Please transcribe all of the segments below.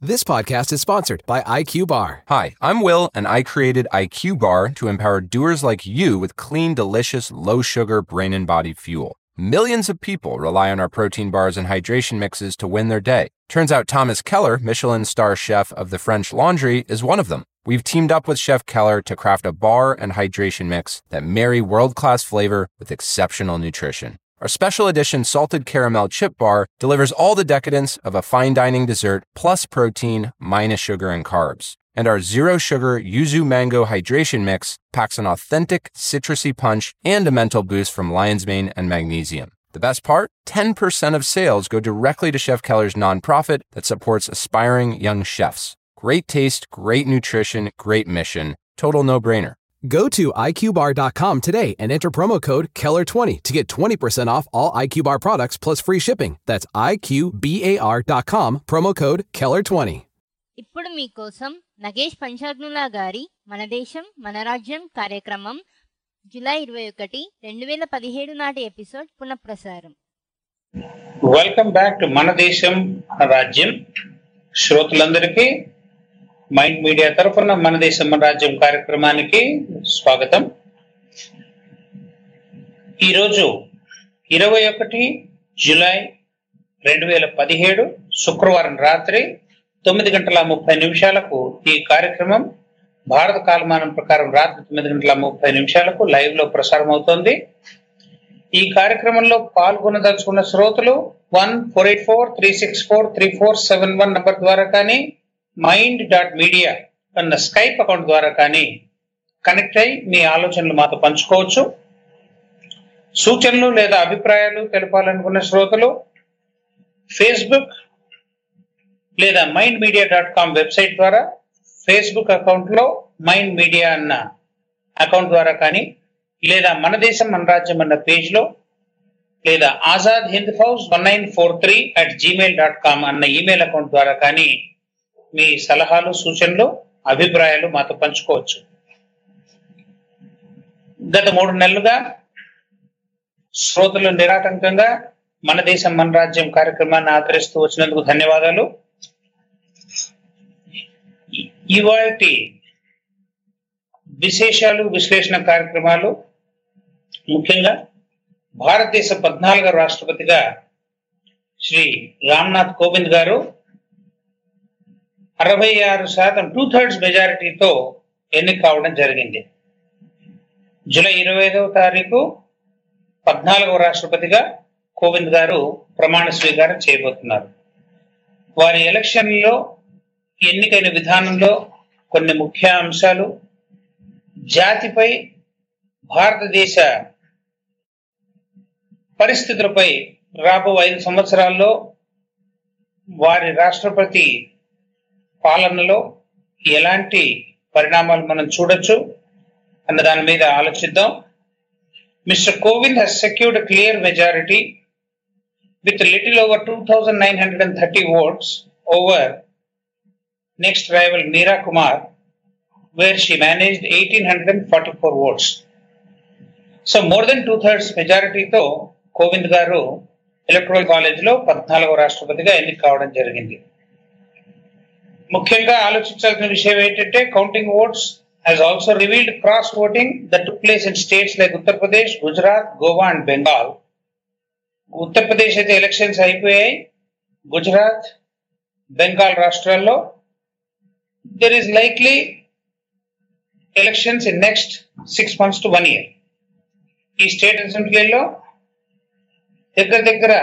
This podcast is sponsored by IQ Bar. Hi, I'm Will, and I created IQ Bar to empower doers like you with clean, delicious, low sugar brain and body fuel. Millions of people rely on our protein bars and hydration mixes to win their day. Turns out Thomas Keller, Michelin star chef of the French Laundry, is one of them. We've teamed up with Chef Keller to craft a bar and hydration mix that marry world class flavor with exceptional nutrition. Our special edition salted caramel chip bar delivers all the decadence of a fine dining dessert plus protein minus sugar and carbs. And our zero sugar yuzu mango hydration mix packs an authentic citrusy punch and a mental boost from lion's mane and magnesium. The best part 10% of sales go directly to Chef Keller's nonprofit that supports aspiring young chefs. Great taste, great nutrition, great mission. Total no brainer. Go to IQBar.com today and enter promo code KELLER20 to get 20% off all IQ Bar products plus free shipping. That's IQBAR.com, promo code KELLER20. ఇప్పుడు మీకోసం నగేష్ పంచాగ్నులా గారి మన దేశం మన రాజ్యం కార్యక్రమం July ఇరవై ఒకటి రెండు వేల పదిహేడు నాటి ఎపిసోడ్ పునఃప్రసారం వెల్కమ్ బ్యాక్ టు మన దేశం మన రాజ్యం శ్రోతలందరికీ మైండ్ మీడియా తరఫున మన దేశం మన రాజ్యం కార్యక్రమానికి స్వాగతం ఈరోజు ఇరవై ఒకటి జూలై రెండు వేల పదిహేడు శుక్రవారం రాత్రి తొమ్మిది గంటల ముప్పై నిమిషాలకు ఈ కార్యక్రమం భారత కాలమానం ప్రకారం రాత్రి తొమ్మిది గంటల ముప్పై నిమిషాలకు లైవ్ లో ప్రసారం అవుతోంది ఈ కార్యక్రమంలో పాల్గొనదలుచుకున్న శ్రోతలు one four eight four three six four three four seven one number ద్వారా కానీ మైండ్ డాట్ మీడియా అన్న స్కైప్ అకౌంట్ ద్వారా కానీ కనెక్ట్ అయి మీ ఆలోచనలు మాతో పంచుకోవచ్చు సూచనలు లేదా అభిప్రాయాలు తెలపాలనుకున్న శ్రోతలు ఫేస్బుక్ లేదా Mind media dot com website ద్వారా ఫేస్బుక్ అకౌంట్ లో మైండ్ మీడియా అన్న అకౌంట్ ద్వారా కానీ లేదా మన దేశం మన రాజ్యం అన్న పేజ్ లో లేదా Azad Hind Fauj one nine four three at Gmail dot com అన్న ఈమెయిల్ అకౌంట్ ద్వారా కానీ మీ సలహాలు సూచనలు అభిప్రాయాలు మాతో పంచుకోవచ్చు గత మూడు నెలలుగా శ్రోతలు నిరాటంకంగా మన దేశం మన రాజ్యం కార్యక్రమాన్ని ఆదరిస్తూ వచ్చినందుకు ధన్యవాదాలు ఇవాటి విశేషాలు విశ్లేషణ కార్యక్రమాలు ముఖ్యంగా భారతదేశ పద్నాలుగో రాష్ట్రపతిగా శ్రీ రామ్నాథ్ కోవింద్ గారు అరవై ఆరు శాతం టూ థర్డ్స్ మెజారిటీతో ఎన్నిక కావడం జరిగింది జూలై ఇరవై ఐదవ తారీఖు పద్నాలుగవ రాష్ట్రపతిగా కోవింద్ గారు ప్రమాణ స్వీకారం చేయబోతున్నారు వారి ఎలక్షన్లో ఎన్నికైన విధానంలో కొన్ని ముఖ్య అంశాలు జాతిపై భారతదేశ పరిస్థితులపై రాబో ఐదు సంవత్సరాల్లో వారి రాష్ట్రపతి పాలనలో ఎలాంటి పరిణామాలు మనం చూడొచ్చు అన్న దాని మీద ఆలోచిద్దాం mister Kovind he's secured clear majority with little over two thousand nine hundred and thirty votes over next rival Meera Kumar, where she managed 1844 votes. So more than two thirds మెజారిటీతో కోవింద్ గారు ఎలక్ట్రల్ కాలేజ్ లో పద్నాలుగవ రాష్ట్రపతిగా ఎన్నిక కావడం జరిగింది ముఖ్యంగా ఆలోచించాల్సిన విషయం ఏంటంటే counting votes has also revealed cross voting that took place in states like Uttar Pradesh, Gujarat, Goa and Bengal. Uttar Pradesh అయితే ఎలక్షన్స్ అయిపోయాయి గుజరాత్ బెంగాల్ రాష్ట్రాల్లో there is likely elections in next six months to one year ఈ state అసెంబ్లీలో దగ్గర దగ్గర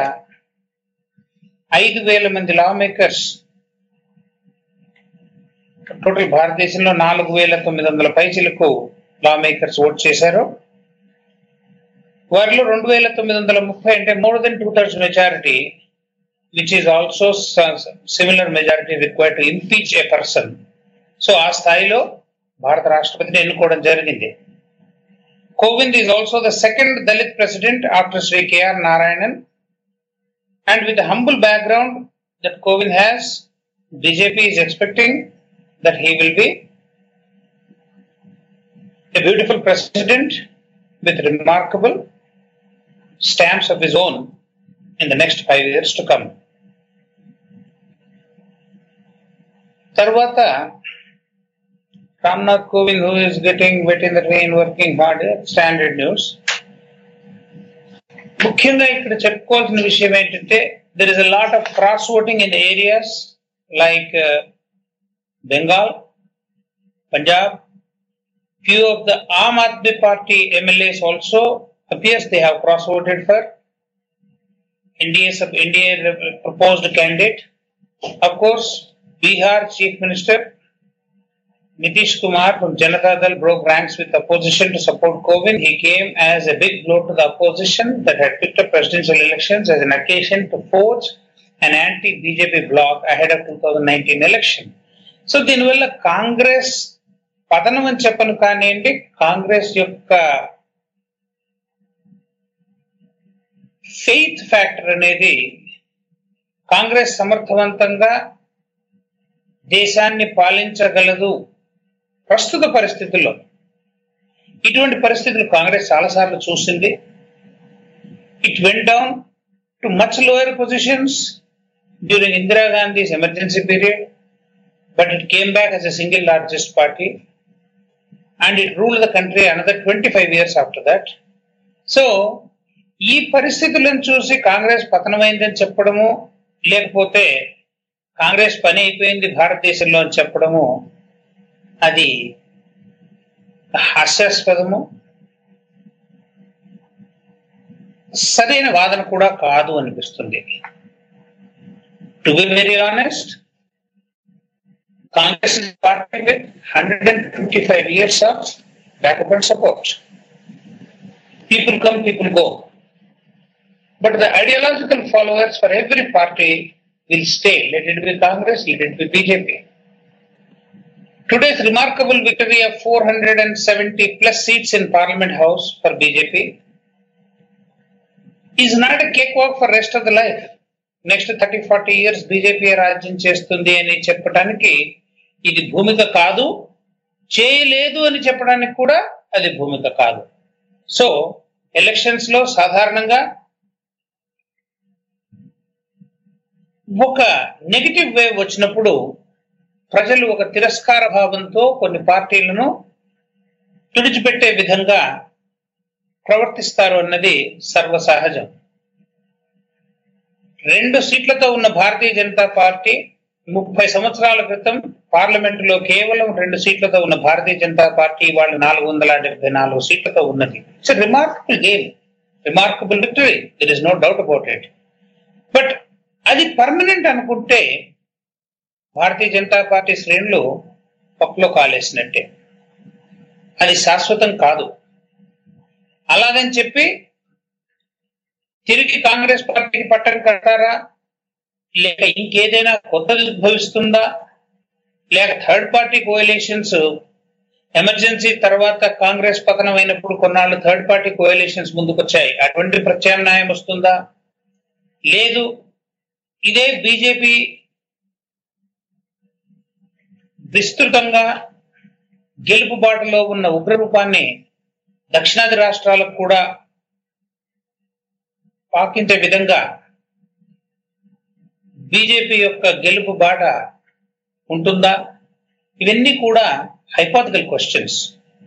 ఐదు వేల మంది లా మేకర్స్ టోటల్ భారతదేశంలో నాలుగు వేల తొమ్మిది వందల పైచిలకు లా మేకర్స్ ఓట్ చేశారు వారిలో రెండు వేల తొమ్మిది వందల ముప్పై అంటే more than two thirds majority which is also similar majority required to impeach a person so ఆ స్థాయిలో భారత రాష్ట్రపతిని ఎన్నుకోవడం జరిగింది Kovind is also the second Dalit president after Shri KR Narayanan and with humble background that Kovind has BJP is expecting that he will be a beautiful president with remarkable stamps of his own in the next five years to come. తర్వాత Ramnath Kovind who is getting wet in the train working hard standard news ముఖ్యంగా ఇక్కడ చెప్పుకోవాల్సిన విషయం ఏంటంటే there is a lot of cross voting in areas like Bengal Punjab few of the Aam Aadmi Party MLAs also appears they have cross voted for NDA sub NDA proposed candidate. Of course, Bihar Chief Minister Nitish Kumar from Janata Dal broke ranks with opposition to support Kovind. He came as a big blow to the opposition that had picked up presidential elections as an occasion to forge an anti-BJP bloc ahead of 2019 election. So దీనివల్ల కాంగ్రెస్ పతనం అని చెప్పను కానివ్వండి కాంగ్రెస్ యొక్క faith factor అనేది కాంగ్రెస్ సమర్థవంతంగా దేశాన్ని పాలించగలదు ప్రస్తుత పరిస్థితుల్లో ఇటువంటి పరిస్థితులు కాంగ్రెస్ చాలాసార్లు చూసింది it went down to much lower positions during Indira Gandhi's emergency period but it came back as a single largest party and it ruled the country another 25 years after that. So ఈ పరిస్థితులను చూసి కాంగ్రెస్ పతనమైందని చెప్పడము లేకపోతే కాంగ్రెస్ పని అయిపోయింది భారతదేశంలో అని చెప్పడము అది హాస్యాస్పదము సరైన వాదన కూడా కాదు అనిపిస్తుంది to be very honest Congress is a party with 155 years of backup and support. People come, people go. But the ideological followers for every party will stay. Let it be Congress, let it be BJP. Today's remarkable victory of 470 plus seats in Parliament House for BJP is not a cakewalk for rest of the life. Next thirty forty years BJP రాజ్యం చేస్తుంది అని చెప్పడానికి ఇది భూమిక కాదు చేయలేదు అని చెప్పడానికి కూడా అది భూమిక కాదు సో ఎలక్షన్స్ లో సాధారణంగా ఒక నెగిటివ్ వేవ్ వచ్చినప్పుడు ప్రజలు ఒక తిరస్కార భావంతో కొన్ని పార్టీలను తుడిచిపెట్టే విధంగా ప్రవర్తిస్తారు అన్నది సర్వసహజం రెండు సీట్లతో ఉన్న భారతీయ జనతా పార్టీ ముప్పై సంవత్సరాల క్రితం పార్లమెంట్ లో కేవలం రెండు సీట్లతో ఉన్న భారతీయ జనతా పార్టీ వాళ్ళు నాలుగు వందల డెబ్బై నాలుగు సీట్లతో ఉన్నది it's remarkable game remarkable victory there is no doubt about it but అది పర్మనెంట్ అనుకుంటే భారతీయ జనతా పార్టీ శ్రేణులు పప్పులో కాలేసినట్టే అది శాశ్వతం కాదు అలాగని చెప్పి తిరిగి కాంగ్రెస్ పార్టీకి పట్టం కట్టారా లేక ఇంకేదైనా కొత్తది ఉద్భవిస్తుందా లేక థర్డ్ పార్టీ కోయలేషన్స్ ఎమర్జెన్సీ తర్వాత కాంగ్రెస్ పతనం అయినప్పుడు కొన్నాళ్ళు థర్డ్ పార్టీ కోయలేషన్స్ ముందుకొచ్చాయి అటువంటి ప్రత్యామ్నాయం వస్తుందా లేదు ఇదే బీజేపీ విస్తృతంగా గెలుపు బాటలో ఉన్న ఉగ్రరూపాన్ని దక్షిణాది రాష్ట్రాలకు కూడా పాకించే విధంగా బీజేపీ యొక్క గెలుపు బాట ఉంటుందా ఇవన్నీ కూడా హైపాథికల్ క్వశ్చన్స్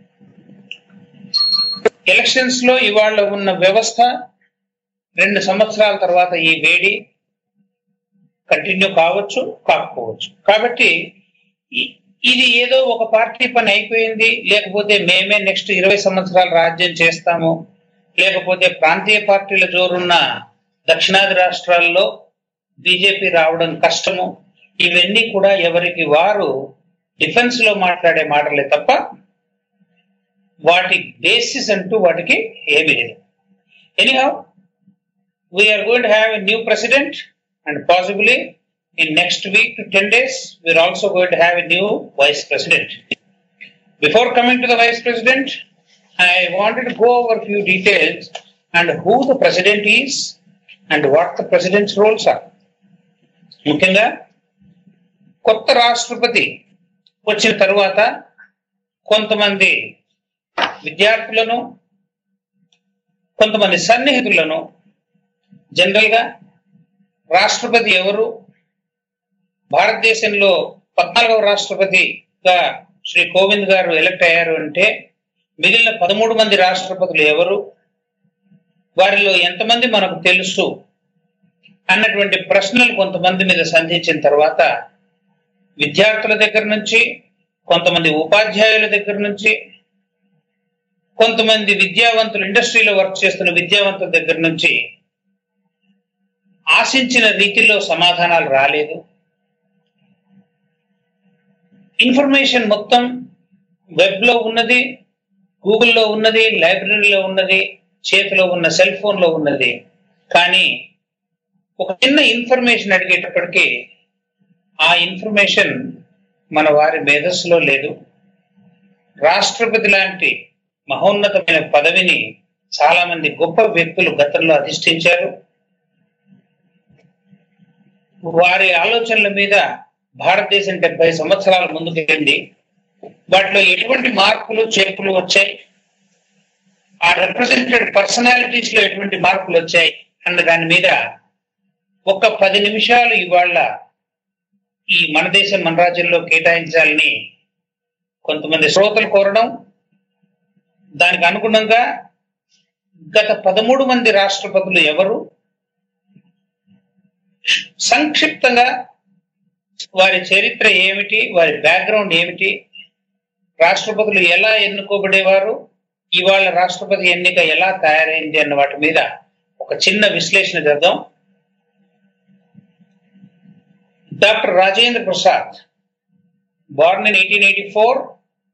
ఎలక్షన్స్ లో ఇవాళ ఉన్న వ్యవస్థ రెండు సంవత్సరాల తర్వాత ఈ వేడి కంటిన్యూ కావచ్చు కాకపోవచ్చు కాబట్టి ఇ- ఇది ఏదో ఒక పార్టీ పని అయిపోయింది లేకపోతే మేమే నెక్స్ట్ ఇరవై సంవత్సరాలు రాజ్యం చేస్తాము లేకపోతే ప్రాంతీయ పార్టీల జోరున్న దక్షిణాది రాష్ట్రాల్లో బీజేపీ రావడం కష్టము ఇవన్నీ కూడా ఎవరికి వారు డిఫెన్స్ లో మాట్లాడే మాటలే తప్ప వాటి బేసిస్ అంటూ వాటికి ఏమీ లేదు anyhow we're going to have a new president and possibly in next week to 10 days, we're also going to have a new vice president. Before coming to the vice president, I wanted to go over a few details and who the president is and what the president's roles are. ముఖ్యంగా కొత్త రాష్ట్రపతి వచ్చిన తరువాత కొంతమంది విద్యార్థులను కొంతమంది సన్నిహితులను general గా రాష్ట్రపతి ఎవరు భారతదేశంలో పద్నాలుగవ రాష్ట్రపతిగా శ్రీ కోవింద్ గారు ఎలక్ట్ అయ్యారు అంటే మిగిలిన పదమూడు మంది రాష్ట్రపతులు ఎవరు వారిలో ఎంతమంది మనకు తెలుసు అన్నటువంటి ప్రశ్నలు కొంతమంది మీద సంధించిన తర్వాత విద్యార్థుల దగ్గర నుంచి కొంతమంది ఉపాధ్యాయుల దగ్గర నుంచి కొంతమంది విద్యావంతులు ఇండస్ట్రీలో వర్క్ చేస్తున్న విద్యావంతుల దగ్గర నుంచి ఆశించిన రీతిలో సమాధానాలు రాలేదు ఇన్ఫర్మేషన్ మొత్తం వెబ్ లో ఉన్నది గూగుల్లో ఉన్నది లైబ్రరీలో ఉన్నది చేతిలో ఉన్న సెల్ ఫోన్ లో ఉన్నది కానీ ఒక చిన్న ఇన్ఫర్మేషన్ అడిగేటప్పటికీ ఆ ఇన్ఫర్మేషన్ మన వారి మేధస్సులో లేదు రాష్ట్రపతి లాంటి మహోన్నతమైన పదవిని చాలా మంది గొప్ప వ్యక్తులు గతంలో అధిష్ఠించారు వారి ఆలోచనల మీద భారతదేశం డెబ్బై సంవత్సరాల ముందుకెళ్ళింది వాటిలో ఎటువంటి మార్పులు చేర్పులు వచ్చాయి ఆ రిప్రజెంటెడ్ పర్సనాలిటీస్ లో ఎటువంటి మార్పులు వచ్చాయి అన్న దాని మీద ఒక పది నిమిషాలు ఇవాళ ఈ మన దేశం మన రాజ్యంలో కేటాయించాలని కొంతమంది శ్రోతలు కోరడం దానికి అనుగుణంగా గత పదమూడు మంది రాష్ట్రపతులు ఎవరు సంక్షిప్తంగా వారి చరిత్ర ఏమిటి వారి బ్యాక్గ్రౌండ్ ఏమిటి రాష్ట్రపతులు ఎలా ఎన్నుకోబడేవారు ఇవాళ రాష్ట్రపతి ఎన్నిక ఎలా తయారైంది అన్న వాటి మీద ఒక చిన్న విశ్లేషణ చేద్దాం doctor Rajendra Prasad born in 1884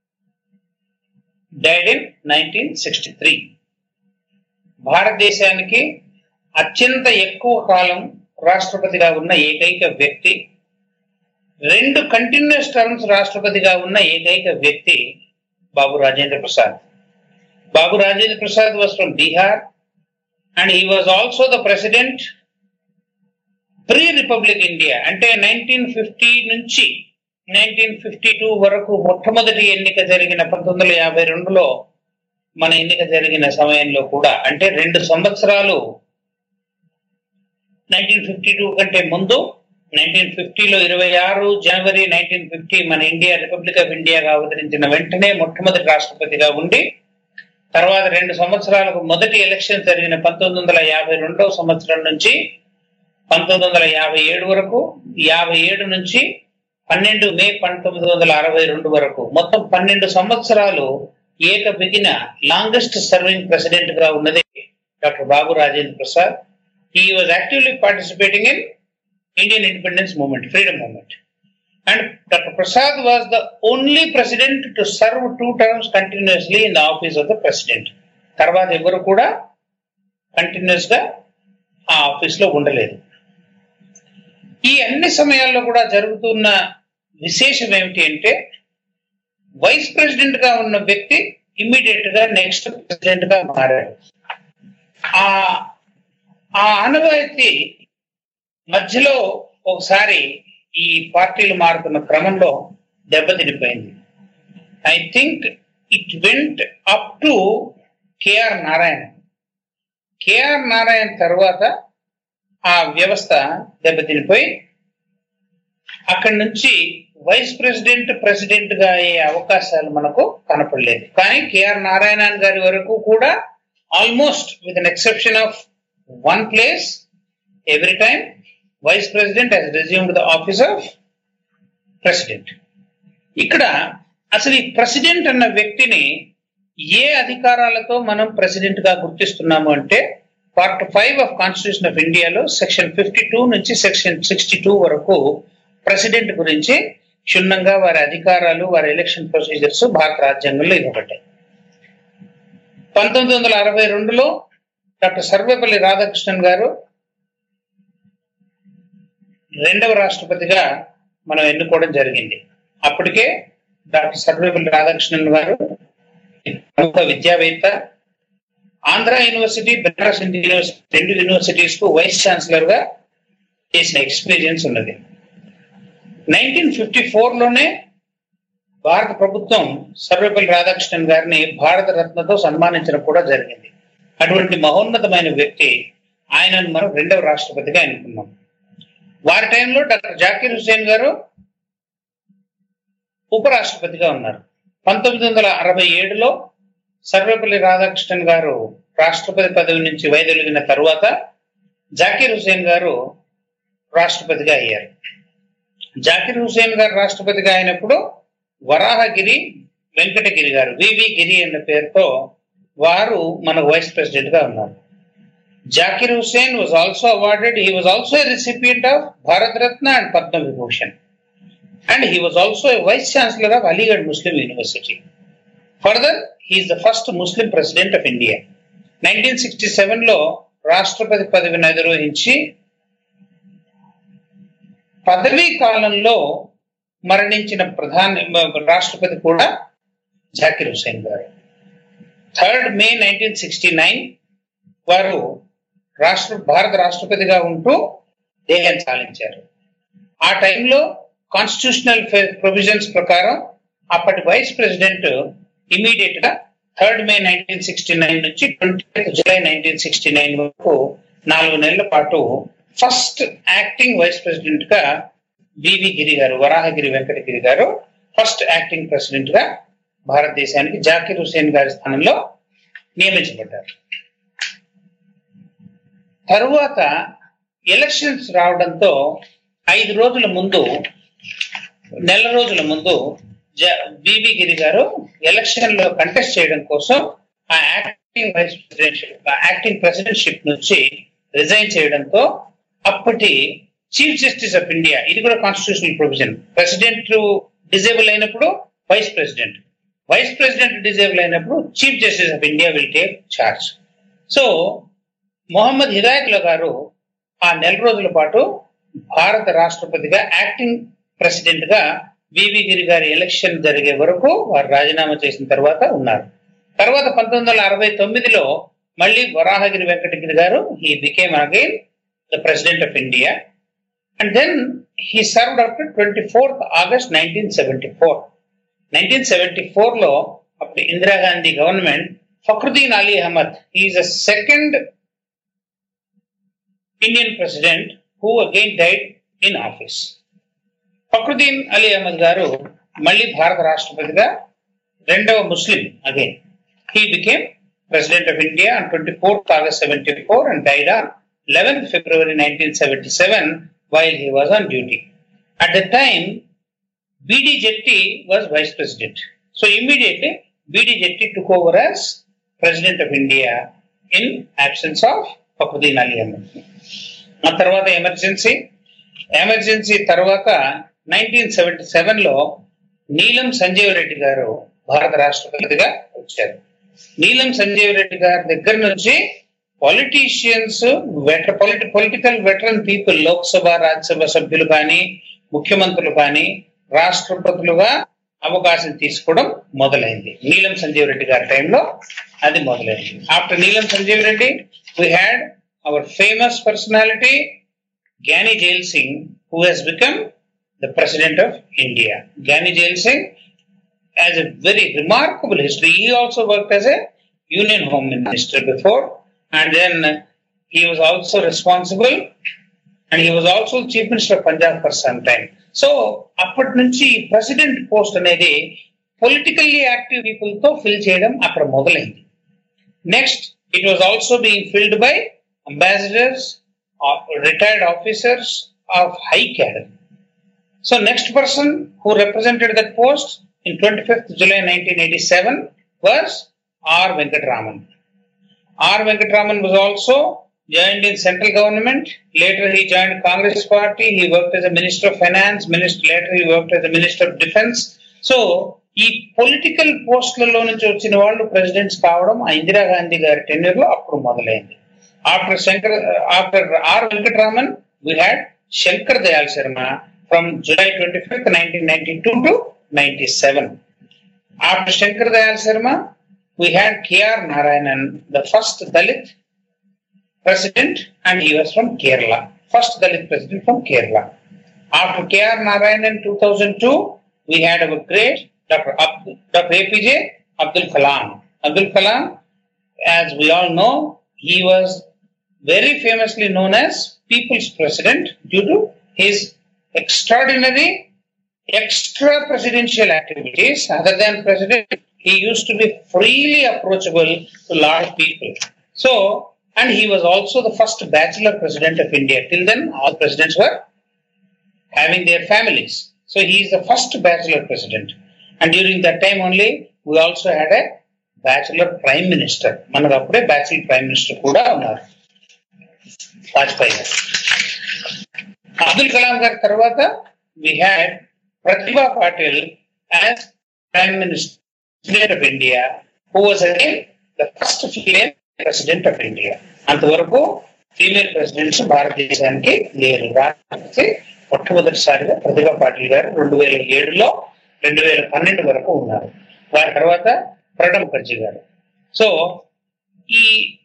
died in 1963 భారతదేశానికి అత్యంత ఎక్కువ కాలం రాష్ట్రపతిగా ఉన్న ఏకైక వ్యక్తి రెండు కంటిన్యూస్ టర్మ్స్ రాష్ట్రపతిగా ఉన్న ఏకైక వ్యక్తి Babu Rajendra Prasad Babu Rajendra Prasad was from Bihar and he was also the president pre republic India అంటే నైన్టీన్ ఫిఫ్టీ నుంచి నైన్టీన్ ఫిఫ్టీ టూ వరకు మొట్టమొదటి ఎన్నిక జరిగిన పంతొమ్మిది వందల యాభై రెండులో మన ఎన్నిక జరిగిన సమయంలో కూడా అంటే రెండు సంవత్సరాలు నైన్టీన్ ఫిఫ్టీ టూ కంటే ముందు నైన్టీన్ ఫిఫ్టీలో ఇరవై ఆరు జనవరి నైన్టీన్ ఫిఫ్టీ మన ఇండియా రిపబ్లిక్ ఆఫ్ ఇండియాగా అవతరించిన వెంటనే మొట్టమొదటి రాష్ట్రపతిగా ఉండి తర్వాత రెండు సంవత్సరాలకు మొదటి ఎలక్షన్ జరిగిన పంతొమ్మిది వందల యాభై రెండవ సంవత్సరం నుంచి పంతొమ్మిది వందల యాభై ఏడు వరకు యాభై ఏడు నుంచి పన్నెండు మే పంతొమ్మిది వందల అరవై రెండు వరకు మొత్తం పన్నెండు సంవత్సరాలు ఏక బిగిన లాంగెస్ట్ సర్వింగ్ ప్రెసిడెంట్ గా ఉన్నది doctor Babu Rajendra Prasad he was actively participating in Indian independence movement freedom movement and doctor Prasad was the only president to serve two terms continuously in the office of the president తర్వాత ఎవరు కూడా continuous గా ఆ office లో ఉండలేదు ఈ అన్ని సమయాల్లో కూడా జరుగుతున్న విశేషం ఏమిటి అంటే వైస్ ప్రెసిడెంట్ గా ఉన్న వ్యక్తి ఇమ్మీడియట్ గా నెక్స్ట్ ప్రెసిడెంట్ గా మారాడు ఆ ఆ ఆనవాయితీ మధ్యలో ఒకసారి ఈ పార్టీలు మారుతున్న క్రమంలో దెబ్బతినిపోయింది I think it went up to KR Narayana KR Narayana తర్వాత ఆ వ్యవస్థ దెబ్బతినిపోయి అక్కడి నుంచి వైస్ ప్రెసిడెంట్ ప్రెసిడెంట్ గా అయ్యే అవకాశాలు మనకు కనపడలేదు కానీ కేఆర్ నారాయణన్ గారి వరకు కూడా almost with an exception of one place every time vice president he's resumed the office of president ఇక్కడ అసలు ఈ ప్రెసిడెంట్ అన్న వ్యక్తిని ఏ అధికారాలతో మనం ప్రెసిడెంట్ గా గుర్తిస్తున్నాము అంటే part five of constitution of ఇండియాలో సెక్షన్ ఫిఫ్టీ టూ నుంచి సెక్షన్ సిక్స్టీ టూ వరకు ప్రెసిడెంట్ గురించి క్షుణ్ణంగా వారి అధికారాలు వారి ఎలక్షన్ ప్రొసీజర్స్ భారత రాజ్యాంగంలో ఇవ్వబడ్డాయి పంతొమ్మిది వందల అరవై రెండులో డాక్టర్ సర్వేపల్లి రాధాకృష్ణన్ గారు రెండవ రాష్ట్రపతిగా మనం ఎన్నుకోవడం జరిగింది అప్పటికే డాక్టర్ సర్వేపల్లి రాధాకృష్ణన్ గారు ప్రముఖ విద్యావేత్త ఆంధ్ర యూనివర్సిటీ బెనారస్ హిందూ యూనివర్సిటీ రెండు యూనివర్సిటీస్ కు వైస్ ఛాన్సలర్ గా చేసిన ఎక్స్పీరియన్స్ ఉన్నది నైన్టీన్ ఫిఫ్టీ ఫోర్ లోనే భారత ప్రభుత్వం సర్వేపల్లి రాధాకృష్ణన్ గారిని భారత రత్నతో సన్మానించడం కూడా జరిగింది అటువంటి మహోన్నతమైన వ్యక్తి ఆయనను మనం రెండవ రాష్ట్రపతిగా ఎన్నుకున్నాం వారి టైంలో డాక్టర్ జాకీర్ హుసేన్ గారు ఉపరాష్ట్రపతిగా ఉన్నారు పంతొమ్మిది వందల అరవై ఏడులో సర్వేపల్లి రాధాకృష్ణన్ గారు రాష్ట్రపతి పదవి నుంచి వైదొలిగిన తరువాత జాకీర్ హుసేన్ గారు రాష్ట్రపతిగా అయ్యారు జాకిర్ హుసేన్ గారు రాష్ట్రపతిగా అయినప్పుడు వరాహగిరి వెంకటగిరి గారు వివి గిరి అన్న పేరుతో వారు మన వైస్ ప్రెసిడెంట్ గా ఉన్నారు Zakir Hussain was also awarded he was also recipient of Bharat Ratna and Padma Vibhushan and he was also vice chancellor of Aligarh Muslim university further he is the first Muslim president of India nineteen sixty seven లో రాష్ట్రపతి పదవిని అధిరోహించి పదవీ కాలంలో మరణించిన ప్రధాని రాష్ట్రపతి కూడా Zakir Hussain garu third May nineteen sixty nine వారు రాష్ట్ర భారత రాష్ట్రపతిగా ఉంటూ దేహం చాలించారు ఆ టైంలో కాన్స్టిట్యూషనల్ ప్రొవిజన్స్ ప్రకారం అప్పటి వైస్ ప్రెసిడెంట్ ఇమీడియట్ గా third May nineteen sixty nine నుంచి twenty July nineteen sixty nine వరకు నాలుగు నెలల పాటు ఫస్ట్ యాక్టింగ్ వైస్ ప్రెసిడెంట్ గా వివి గిరి గారు వరాహగిరి వెంకటగిరి గారు ఫస్ట్ యాక్టింగ్ ప్రెసిడెంట్ గా భారతదేశానికి జాకిర్ హుసేన్ గారి స్థానంలో నియమించబడ్డారు తరువాత ఎలక్షన్స్ రావడంతో ఐదు రోజుల ముందు నెల రోజుల ముందు వివి గిరి గారు ఎలక్షన్ లో కంటెస్ట్ చేయడం కోసం ఆ acting vice president acting presidentship నుంచి రిజైన్ చేయడంతో అప్పటి చీఫ్ జస్టిస్ ఆఫ్ ఇండియా ఇది కూడా కాన్స్టిట్యూషనల్ ప్రొవిజన్ ప్రెసిడెంట్ డిజేబుల్ అయినప్పుడు vice president vice president disable అయినప్పుడు chief justice of India will take charge so Mohammad Hidayatullah garu ఆ నెల రోజుల పాటు భారత రాష్ట్రపతిగా యాక్టింగ్ ప్రెసిడెంట్ గా వివి గిరి గారి ఎలక్షన్ జరిగే వరకు వారు రాజీనామా చేసిన తర్వాత ఉన్నారు తర్వాత పంతొమ్మిది వందల అరవై తొమ్మిదిలో మళ్ళీ వరాహగిరి వెంకటగిరి గారు he became again the president of India and then he served up to twenty fourth August nineteen seventy four nineteen seventy four లో అప్పుడు Indira Gandhi government Fakruddin Ali Ahmed is a second Indian president who again died in office Fakruddin Ali Ahmed గారు మళ్ళీ భారత రాష్ట్రపతిగా రెండవ ముస్లిం again he became president of India on twenty fourth August seventy four and died on eleventh February nineteen seventy seven while he was on duty at the time B D Jatti was vice president so immediately B D Jatti took over as president of India in absence of Fakhruddin Ali Ahmed ఆ తర్వాత emergency emergency తర్వాత nineteen seventy seven లో నీలం సంజీవ్ రెడ్డి గారు భారత రాష్ట్రపతిగా వచ్చారు నీలం సంజీవ్ రెడ్డి గారి దగ్గర నుంచి politicians వెటర్ పొలిటి political veteran people Lok Sabha Rajya Sabha సభ్యులు కానీ ముఖ్యమంత్రులు కానీ రాష్ట్రపతులుగా అవకాశం తీసుకోవడం మొదలైంది నీలం సంజీవ్ రెడ్డి గారి టైంలో అది మొదలైంది after Neelam Sanjiva Reddy we had our famous personality Gyani Jail Singh, who has become the President of India. Gyani Jail Singh has a very remarkable history. He also worked as a Union Home Minister before, and then he was also responsible, and he was also Chief Minister of Punjab for some time. So అప్పటి నుంచి president post అనేది politically active people తో fill చేయడం అక్కడ మొదలైంది next it was also being filled by ambassadors retired officers of high cadre. So next person who represented that post in 25th July 1987 was R. Venkatraman. R. Venkatraman was also joined in central government. Later he joined Congress party. He worked as a minister of finance. Minister, later he worked as a minister of defense. So ఈ political పోస్టులలో నుంచి వచ్చిన వాళ్ళు presidents కావడం ఆ ఇందిరాగాంధీ గారి tenure లో అప్పుడు మొదలైంది after Shankar, uh, after R. Venkataraman, we had Shankar Dayal Sharma from July 25th, 1992 to 97. After Shankar Dayal Sharma, we had K.R. Narayanan, the first Dalit president, and he was from Kerala. First Dalit president from Kerala. After K.R. Narayanan 2002, we had our great Dr. Ab- Dr. APJ Abdul Kalam. Abdul Kalam, as we all know, he was very famously known as People's President due to his extraordinary extra presidential activities other than president he used to be freely approachable to a lot of people so and he was also the first bachelor president of india till then all presidents were having their families so he is the first bachelor president and during that time only we also had a bachelor prime minister మనకు అప్పుడే bachelor prime minister కూడా ఉన్నారు వాజ్పేయి గారు అబ్దుల్ కలాం గారి తర్వాత we had Pratibha Patil as prime minister of India who was again the first female president of India అంతవరకు female presidents భారతదేశానికి లేరు రాకపోతే మొట్టమొదటిసారిగా ప్రతిభా పాటిల్ గారు రెండు వేల ఏడులో రెండు వేల పన్నెండు వరకు ఉన్నారు వారి తర్వాత ప్రణబ్ ముఖర్జీ గారు సో ఈ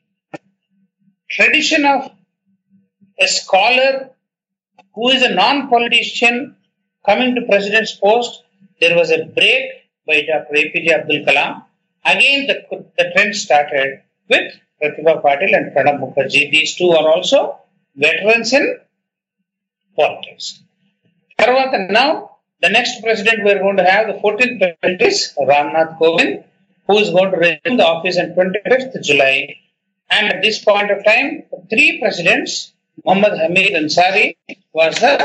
tradition of a scholar who is a non-politician coming to president's post, there was a break by Dr. APJ Abdul Kalam. Again, the, the trend started with Pratibha Patil and Pranab Mukherjee. These two are also veterans in politics. Tarvata, now, the next president we're going to have, the 14th president is Ramnath Kovind, who is going to resume the office on 25th July. And at this point of time, three presidents, Muhammad Hamid Ansari was the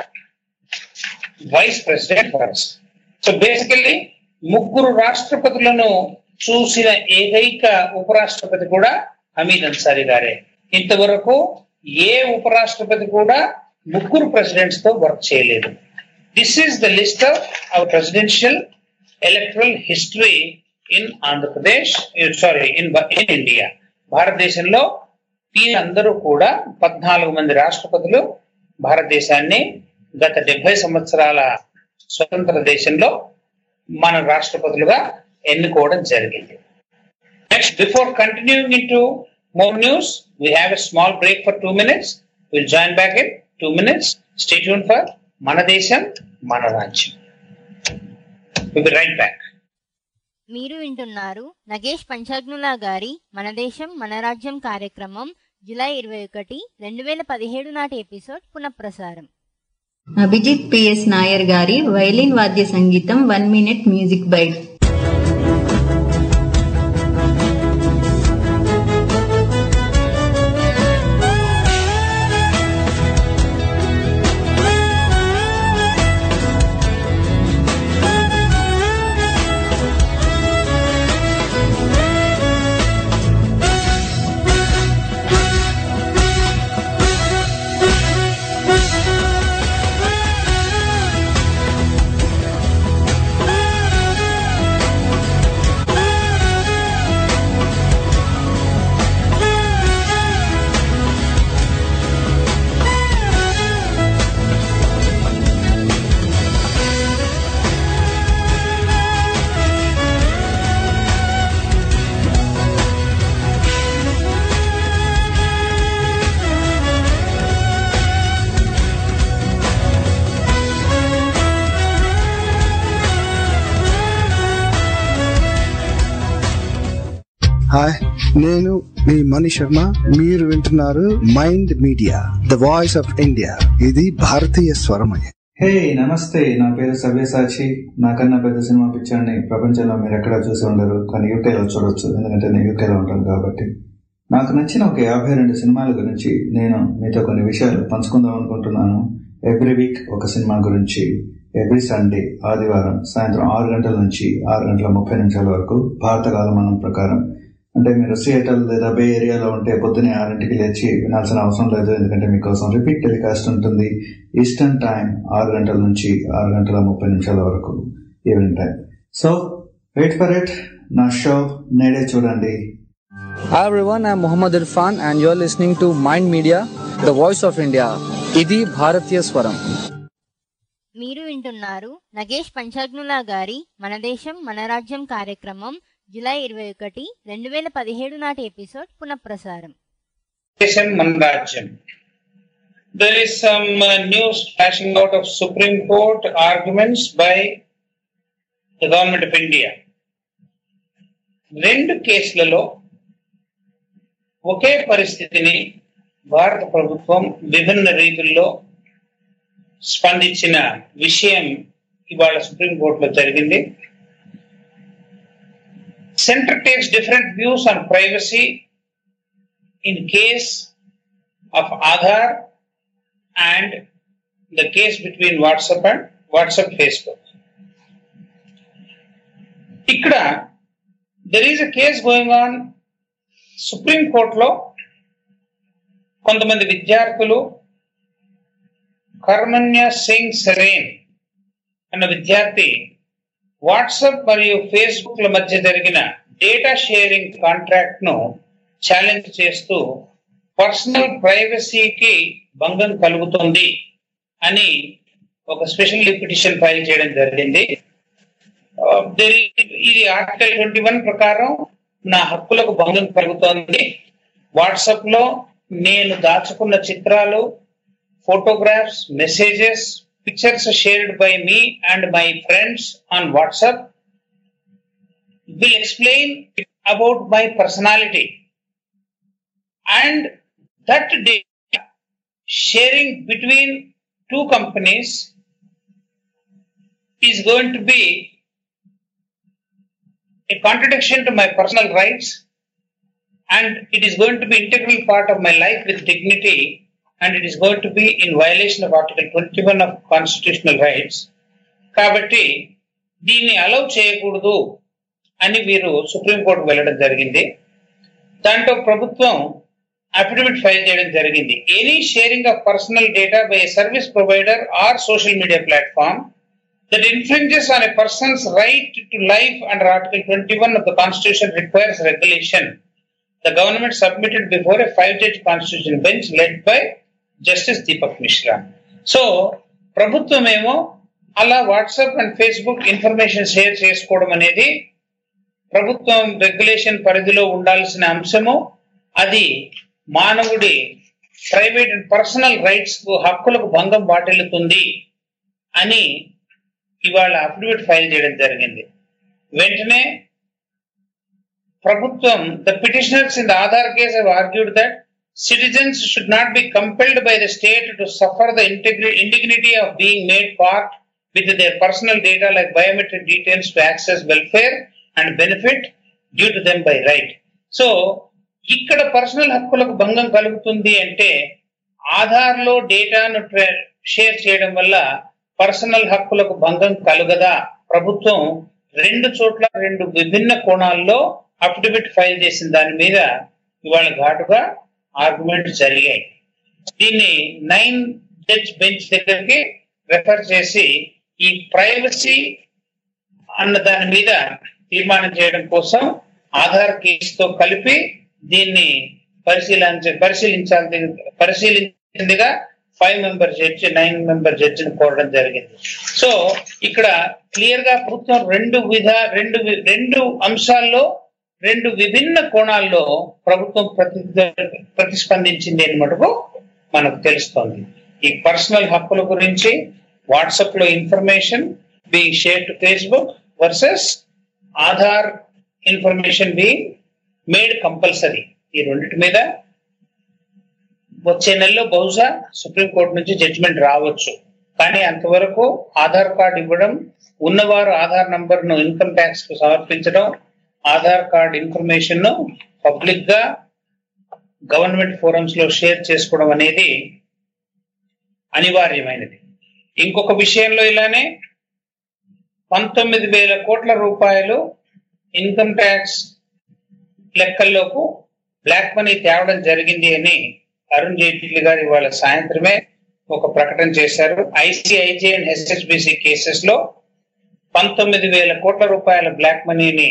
vice president for us. So basically, ముగ్గురు రాష్ట్రపతులను చూసిన ఏకైక ఉపరాష్ట్రపతి కూడా హమీద్ అన్సారీ గారే ఇంతవరకు ఏ ఉపరాష్ట్రపతి కూడా ముగ్గురు ప్రెసిడెంట్స్ తో వర్క్ చేయలేదు this is the list of our presidential electoral history in Andhra Pradesh sorry in in India భారతదేశంలో వీరందరూ కూడా పద్నాలుగు మంది రాష్ట్రపతులు భారతదేశాన్ని గత డెబ్బై సంవత్సరాల స్వతంత్ర దేశంలో మన రాష్ట్రపతులుగా ఎన్నుకోవడం జరిగింది next before continuing in to more news we have a small break for two minutes will join back in two minutes stay tuned for మన దేశం మన రాజ్యం విల్ రైట్ బ్యాక్ మీరు వింటున్నారు నగేష్ పంచాగ్నులా గారి మన దేశం మన రాజ్యం కార్యక్రమం జూలై ఇరవై ఒకటి రెండు వేల పదిహేడు నాటి ఎపిసోడ్ పునఃప్రసారం అభిజిత్ పిఎస్ నాయర్ గారి వైలిన్ వాద్య సంగీతం one minute music bite hi నేను మీ మణి శర్మ మీరు వింటున్నారు mind media the voice of India ఇది భారతీయ స్వరమయ హే నమస్తే నా పేరు సవ్యసాచి నాకన్నా పెద్ద సినిమా పిక్చర్ని ప్రపంచంలో మీరు ఎక్కడా చూసి ఉండరు కానీ యూకేలో చూడొచ్చు ఎందుకంటే నేను యూకేలో ఉంటాను కాబట్టి నాకు నచ్చిన ఒక యాభై రెండు సినిమాల గురించి నేను మీతో కొన్ని విషయాలు పంచుకుందాం అనుకుంటున్నాను ఎవ్రీ వీక్ ఒక సినిమా గురించి ఎవ్రీ సండే ఆదివారం సాయంత్రం ఆరు గంటల నుంచి ఆరు గంటల ముప్పై నిమిషాల వరకు భారత కాలమానం ప్రకారం అంటే మీరు సియేటల్ లేదా బే ఏరియాలో ఉంటే పొద్దునే ఆరింటికి లేచి వినాల్సిన అవసరం లేదు ఎందుకంటే మీకోసం రిపీట్ టెలికాస్ట్ ఉంటుంది ఈస్టర్న్ టైం ఆరు గంటల నుంచి ఆరు గంటల ముప్పై నిమిషాల వరకు evening time so wait for it నా షో నేడే చూడండి Hi everyone, I'm Muhammad Irfan and you're listening to Mind Media, the voice of India. ఇది భారతీయ స్వరం మీరు వింటున్నారు నగేష్ పంచాగ్నులా గారి మన దేశం మన రాజ్యం కార్యక్రమం జూలై ఇరవై ఒకటి రెండు వేల పదిహేడు నాటి ఎపిసోడ్ పునఃప్రసారం దేశం మన రాజ్యం there is some uh, news flashing out of Supreme Court arguments by the government of India. రెండు కేసులలో ఒకే పరిస్థితిని భారత ప్రభుత్వం విభిన్న రీతుల్లో స్పందించిన విషయం ఇవాళ సుప్రీంకోర్టులో జరిగింది centre takes different views on privacy in case of Aadhaar and the case between WhatsApp and WhatsApp Facebook ఇక్కడ there is a case going on supreme కోర్టులో కొంతమంది విద్యార్థులు కర్మన్య సింగ్ సెరేన్ అన్న విద్యార్థి వాట్సాప్ మరియు ఫేస్బుక్ ల మధ్య జరిగిన డేటా షేరింగ్ కాంట్రాక్ట్ ను ఛాలెంజ్ చేస్తూ పర్సనల్ ప్రైవసీకి భంగం కలుగుతుంది అని ఒక స్పెషల్ పిటిషన్ ఫైల్ చేయడం జరిగింది ఇది ఆర్టికల్ ట్వంటీ వన్ ప్రకారం నా హక్కులకు భంగం కలుగుతోంది వాట్సాప్ లో నేను దాచుకున్న చిత్రాలు photographs messages pictures shared by me and my friends on WhatsApp will explain about my personality and that data sharing between two companies is going to be a contradiction to my personal rights and it is going to be integral part of my life with dignity and it is going to be in violation of article 21 of constitutional rights కాబట్టి దీన్ని allow చేయకూడదు అని వీరు supreme court వెళ్ళడం జరిగింది దాంట్లో ప్రభుత్వం affidavit file చేయడం జరిగింది any sharing of personal data by service provider or social media platform that infringes on a person's right to life under Article 21 of the Constitution requires regulation. The government submitted before a five-judge constitution bench led by Justice Deepak Mishra. So, ప్రభుత్వం ఏమో అలా WhatsApp and Facebook information share చేసుకోవడం అనేది ప్రభుత్వం regulation పరిధిలో ఉండాల్సిన అంశము అది మానవుడి ప్రైవేట్ అండ్ పర్సనల్ రైట్స్ కు హక్కులకు భంగం వాటిల్లుతుంది అని ఇవాళ అఫిడవిట్ ఫైల్ చేయడం జరిగింది వెంటనే ప్రభుత్వం the petitioners in the Aadhaar case have argued that citizens should not be compelled by the state to suffer the indignity of being made part with their personal data like biometric details to access welfare and benefit due to them by right so ఇక్కడ personal హక్కులకు భంగం కలుగుతుంది అంటే ఆధార్ లో డేటాను share చేయడం వల్ల personal హక్కులకు భంగం కలుగదా ప్రభుత్వం రెండు చోట్ల రెండు విభిన్న కోణాల్లో అఫిడవిట్ ఫైల్ చేసిన దాని మీద ఇవాళ ఘాటుగా ఆర్గ్యుమెంట్ జరిగాయి దీన్ని నైన్ జడ్జ్ బెంచ్ దగ్గరికి రెఫర్ చేసి ఈ ప్రైవసీ అన్న దాని మీద తీర్మానం చేయడం కోసం ఆధార్ కేసుతో కలిపి దీన్ని పరిశీలించ పరిశీలించాలి పరిశీలించిందిగా five member judge nine member జడ్జిని కోరడం జరిగింది సో ఇక్కడ క్లియర్ గా ప్రభుత్వం రెండు విధ రెండు రెండు అంశాల్లో రెండు విభిన్న కోణాల్లో ప్రభుత్వం ప్రతి ప్రతిస్పందించింది అని మటుకు మనకు తెలుస్తోంది ఈ పర్సనల్ హక్కుల గురించి వాట్సాప్ లో information being share to Facebook versus Aadhaar information being made compulsory ఈ రెండింటి మీద వచ్చే నెలలో బహుశా సుప్రీంకోర్టు నుంచి జడ్జిమెంట్ రావచ్చు కానీ అంతవరకు ఆధార్ కార్డు ఇవ్వడం ఉన్నవారు ఆధార్ నంబర్ ను ఇన్కమ్ ట్యాక్స్ కు సమర్పించడం ఆధార్ కార్డ్ ఇన్ఫర్మేషన్ ను పబ్లిక్ గా గవర్నమెంట్ ఫోరమ్స్ లో షేర్ చేసుకోవడం అనేది అనివార్యమైనది ఇంకొక విషయంలో ఇలానే పంతొమ్మిది వేల కోట్ల రూపాయలు ఇన్కమ్ ట్యాక్స్ లెక్కల్లోపు బ్లాక్ మనీ తేవడం జరిగింది అని అరుణ్ జైట్లీ గారు ఇవాళ సాయంత్రమే ఒక ప్రకటన చేశారు ఐసిఐజే అండ్ హెచ్ఎస్బిసి కేసెస్ లో పంతొమ్మిది వేల కోట్ల రూపాయల బ్లాక్ మనీని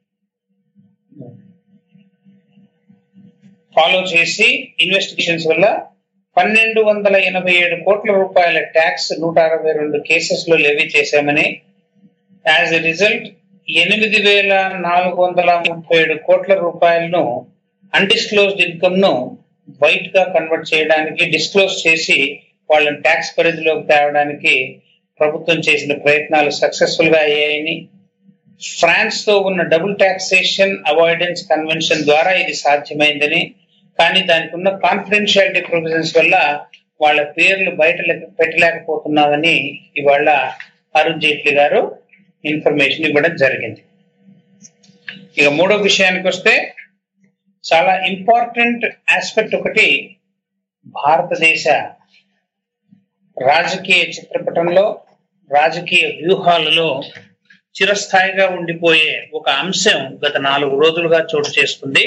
ఫాలో చేసి ఇన్వెస్టిగేషన్స్ వల్ల పన్నెండు వందల ఎనభై ఏడు కోట్ల రూపాయల ట్యాక్స్ నూట అరవై రెండు కేసెస్ లో లెవీ చేశామని యాజ్ ఎ రిజల్ట్ ఎనిమిది వేల నాలుగు వందల ముప్పై ఏడు కోట్ల రూపాయలను అన్డిస్క్లోజ్డ్ ఇన్కమ్ ను వైట్ గా కన్వర్ట్ చేయడానికి డిస్క్లోజ్ చేసి వాళ్ళని ట్యాక్స్ పరిధిలోకి తేవడానికి ప్రభుత్వం చేసిన ప్రయత్నాలు సక్సెస్ఫుల్ గా అయ్యాయని ఫ్రాన్స్ తో ఉన్న డబుల్ టాక్సేషన్ అవాయిడెన్స్ కన్వెన్షన్ ద్వారా ఇది సాధ్యమైందని కానీ దానికి ఉన్న కాన్ఫిడెన్షియాలిటీ ప్రొవిజన్స్ వల్ల వాళ్ళ పేర్లు బయట పెట్టలేకపోతున్నామని ఇవాళ అరుణ్ జైట్లీ గారు ఇన్ఫర్మేషన్ ఇవ్వడం జరిగింది ఇక మూడో విషయానికి వస్తే చాలా ఇంపార్టెంట్ ఆస్పెక్ట్ ఒకటి భారతదేశ రాజకీయ చిత్రపటంలో రాజకీయ వ్యూహాలలో చిరస్థాయిగా ఉండిపోయే ఒక అంశం గత నాలుగు రోజులుగా చోటు చేసుకుంది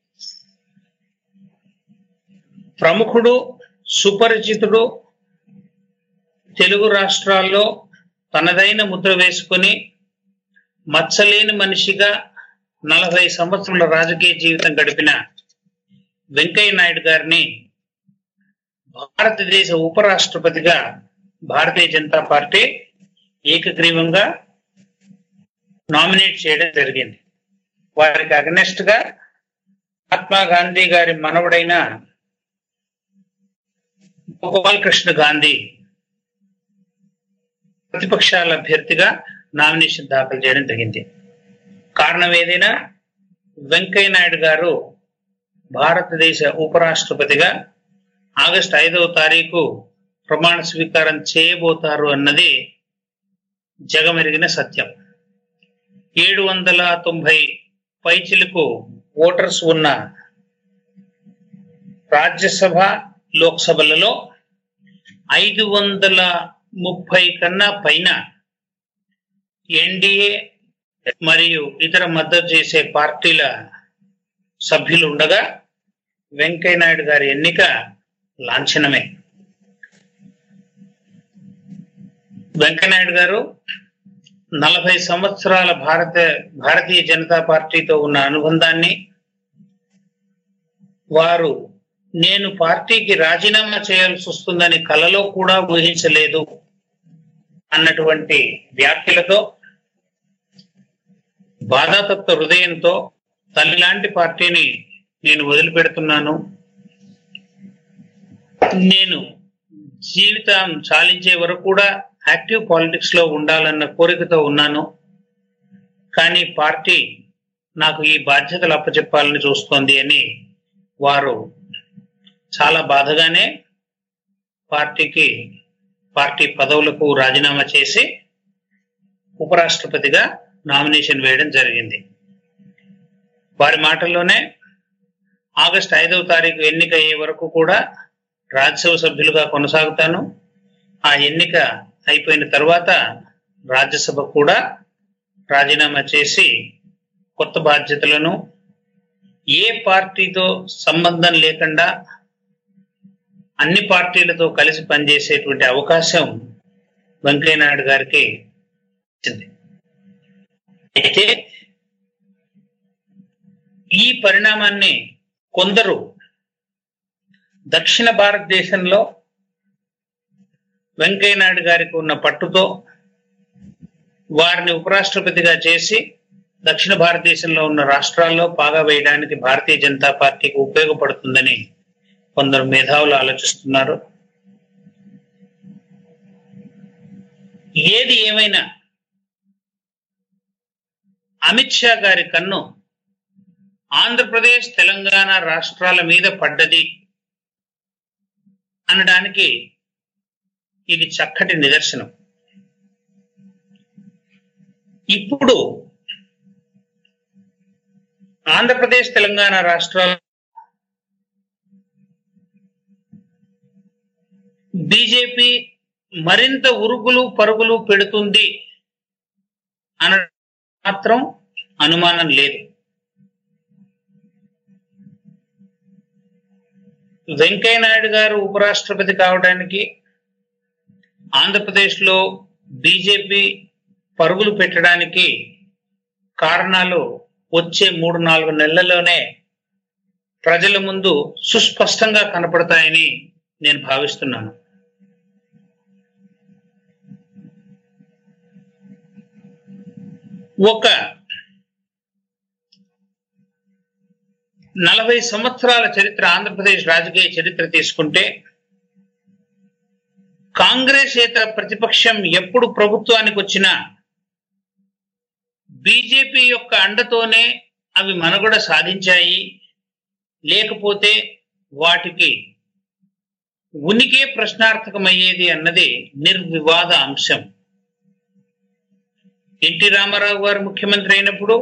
ప్రముఖుడు సుపరిచితుడు తెలుగు రాష్ట్రాల్లో తనదైన ముద్ర వేసుకుని మచ్చలేని మనిషిగా నలభై సంవత్సరాల రాజకీయ జీవితం గడిపిన వెంకయ్య నాయుడు గారిని భారతదేశ ఉపరాష్ట్రపతిగా భారతీయ జనతా పార్టీ ఏకగ్రీవంగా నామినేట్ చేయడం జరిగింది వారికి అగనెస్ట్ గా మహాత్మా గాంధీ గారి మనవడైన గోపాలకృష్ణ గాంధీ ప్రతిపక్షాల అభ్యర్థిగా నామినేషన్ దాఖలు చేయడం జరిగింది కారణం ఏదైనా వెంకయ్య నాయుడు గారు భారతదేశ ఉపరాష్ట్రపతిగా ఆగస్టు ఐదవ తారీఖు ప్రమాణ స్వీకారం చేయబోతారు అన్నది జగమెరిగిన సత్యం ఏడు వందల తొంభై పైచిలకు ఓటర్స్ ఉన్న రాజ్యసభ లోక్సభలలో ఐదు వందల ముప్పై కన్నా పైన ఎన్డీఏ మరియు ఇతర మద్దతు చేసే పార్టీల సభ్యులు ఉండగా వెంకయ్య నాయుడు గారి ఎన్నిక లాంఛనమే వెంకయ్యనాయుడు గారు నలభై సంవత్సరాల భారత భారతీయ జనతా పార్టీతో ఉన్న అనుబంధాన్ని వారు నేను పార్టీకి రాజీనామా చేయాల్సి వస్తుందని కలలో కూడా ఊహించలేదు అన్నటువంటి వ్యాఖ్యలతో బాధాతత్వ హృదయంతో తల్లిలాంటి పార్టీని నేను వదిలిపెడుతున్నాను నేను జీవితం చాలించే వరకు కూడా యాక్టివ్ పాలిటిక్స్ లో ఉండాలన్న కోరికతో ఉన్నాను కానీ పార్టీ నాకు ఈ బాధ్యతలు అప్పచెప్పాలని చూస్తోంది అని వారు చాలా బాధగానే పార్టీకి పార్టీ పదవులకు రాజీనామా చేసి ఉపరాష్ట్రపతిగా నామినేషన్ వేయడం జరిగింది వారి మాటల్లోనే ఆగస్టు ఐదవ తారీఖు ఎన్నిక అయ్యే వరకు కూడా రాజ్యసభ సభ్యులుగా కొనసాగుతాను ఆ ఎన్నిక అయిపోయిన తర్వాత రాజ్యసభ కూడా రాజీనామా చేసి కొత్త బాధ్యతలను ఏ పార్టీతో సంబంధం లేకుండా అన్ని పార్టీలతో కలిసి పనిచేసేటువంటి అవకాశం వెంకయ్యనాయుడు గారికి ఇచ్చింది అయితే ఈ పరిణామాన్ని కొందరు దక్షిణ భారతదేశంలో వెంకయ్య నాయుడు గారికి ఉన్న పట్టుతో వారిని ఉపరాష్ట్రపతిగా చేసి దక్షిణ భారతదేశంలో ఉన్న రాష్ట్రాల్లో పాగా వేయడానికి భారతీయ జనతా పార్టీకి ఉపయోగపడుతుందని కొందరు మేధావులు ఆలోచిస్తున్నారు ఏది ఏమైనా అమిత్ షా గారి కన్ను ఆంధ్రప్రదేశ్ తెలంగాణ రాష్ట్రాల మీద పడ్డది అనడానికి ఇది చక్కటి నిదర్శనం ఇప్పుడు ఆంధ్రప్రదేశ్ తెలంగాణ రాష్ట్రాల బీజేపీ మరింత ఉరుగులు పరుగులు పెడుతుంది అన మాత్రం అనుమానం లేదు వెంకయ్య నాయుడు గారు ఉపరాష్ట్రపతి కావడానికి ఆంధ్రప్రదేశ్లో బీజేపీ పరుగులు పెట్టడానికి కారణాలు వచ్చే మూడు నాలుగు నెలల్లోనే ప్రజల ముందు సుస్పష్టంగా కనపడతాయని నేను భావిస్తున్నాను ఒక నలభై సంవత్సరాల చరిత్ర ఆంధ్రప్రదేశ్ రాజకీయ చరిత్ర తీసుకుంటే కాంగ్రెస్ ఏతర ప్రతిపక్షం ఎప్పుడు ప్రభుత్వానికి వచ్చినా బీజేపీ యొక్క అండతోనే అవి మనుగడ సాధించాయి లేకపోతే వాటికి ఉనికే ప్రశ్నార్థకమయ్యేది అన్నది నిర్వివాద అంశం ఎన్టీ రామారావు గారు ముఖ్యమంత్రి అయినప్పుడు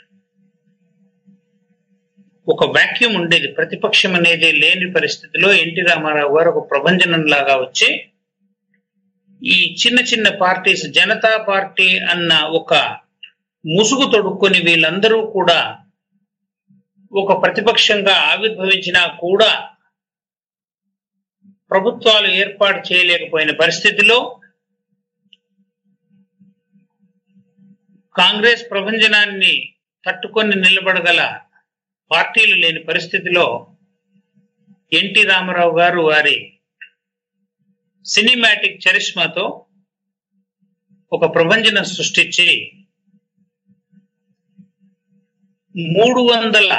ఒక వాక్యూమ్ ఉండేది ప్రతిపక్షం అనేది లేని పరిస్థితిలో ఎన్టీ రామారావు గారు ఒక ప్రభంజనం లాగా వచ్చి ఈ చిన్న చిన్న పార్టీస్ జనతా పార్టీ అన్న ఒక ముసుగు తొడుక్కొని వీళ్ళందరూ కూడా ఒక ప్రతిపక్షంగా ఆవిర్భవించినా కూడా ప్రభుత్వాలు ఏర్పాటు చేయలేకపోయిన పరిస్థితిలో కాంగ్రెస్ ప్రభంజనాన్ని తట్టుకొని నిలబడగల పార్టీలు లేని పరిస్థితిలో ఎన్టీ రామారావు గారు వారి సినిమాటిక్ చరిష్మాతో ఒక ప్రభంజనం సృష్టించి మూడు వందల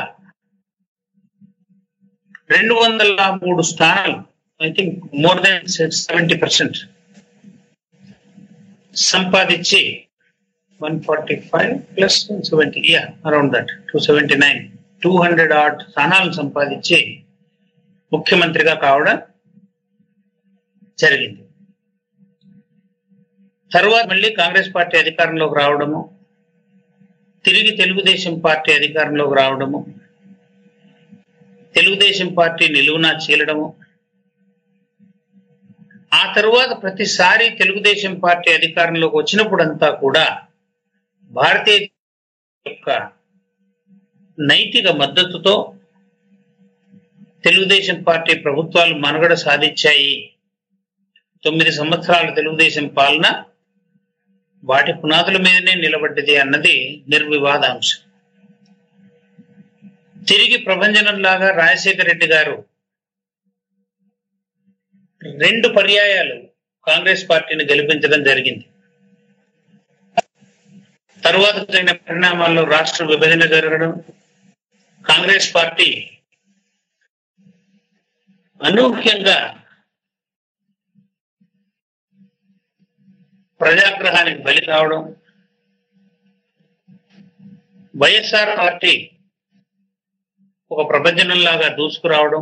రెండు వందల మూడు స్థానాలు I think more than seventy percent సంపాదించి one forty five plus seventy yeah around that two seventy nine two hundred odd స్థానాలను సంపాదించి ముఖ్యమంత్రిగా కావడం జరిగింది తర్వాత మళ్ళీ కాంగ్రెస్ పార్టీ అధికారంలోకి రావడము తిరిగి తెలుగుదేశం పార్టీ అధికారంలోకి రావడము తెలుగుదేశం పార్టీ నిలువునా చీలడము ఆ తరువాత ప్రతిసారి తెలుగుదేశం పార్టీ అధికారంలోకి వచ్చినప్పుడంతా కూడా భారతీయ యొక్క నైతిక మద్దతుతో తెలుగుదేశం పార్టీ ప్రభుత్వాలు మనుగడ సాధించాయి తొమ్మిది సంవత్సరాల తెలుగుదేశం పాలన వాటి పునాదుల మీదనే నిలబడ్డది అన్నది నిర్వివాదాంశం తిరిగి ప్రభంజనంలాగా రాజశేఖర రెడ్డి గారు రెండు పర్యాయాలు కాంగ్రెస్ పార్టీని గెలిపించడం జరిగింది తరువాత జరిగిన పరిణామాల్లో రాష్ట్ర విభజన జరగడం కాంగ్రెస్ పార్టీ అనూహ్యంగా ప్రజాగ్రహానికి బలి కావడం వైఎస్ఆర్ పార్టీ ఒక ప్రపంచంలాగా దూసుకురావడం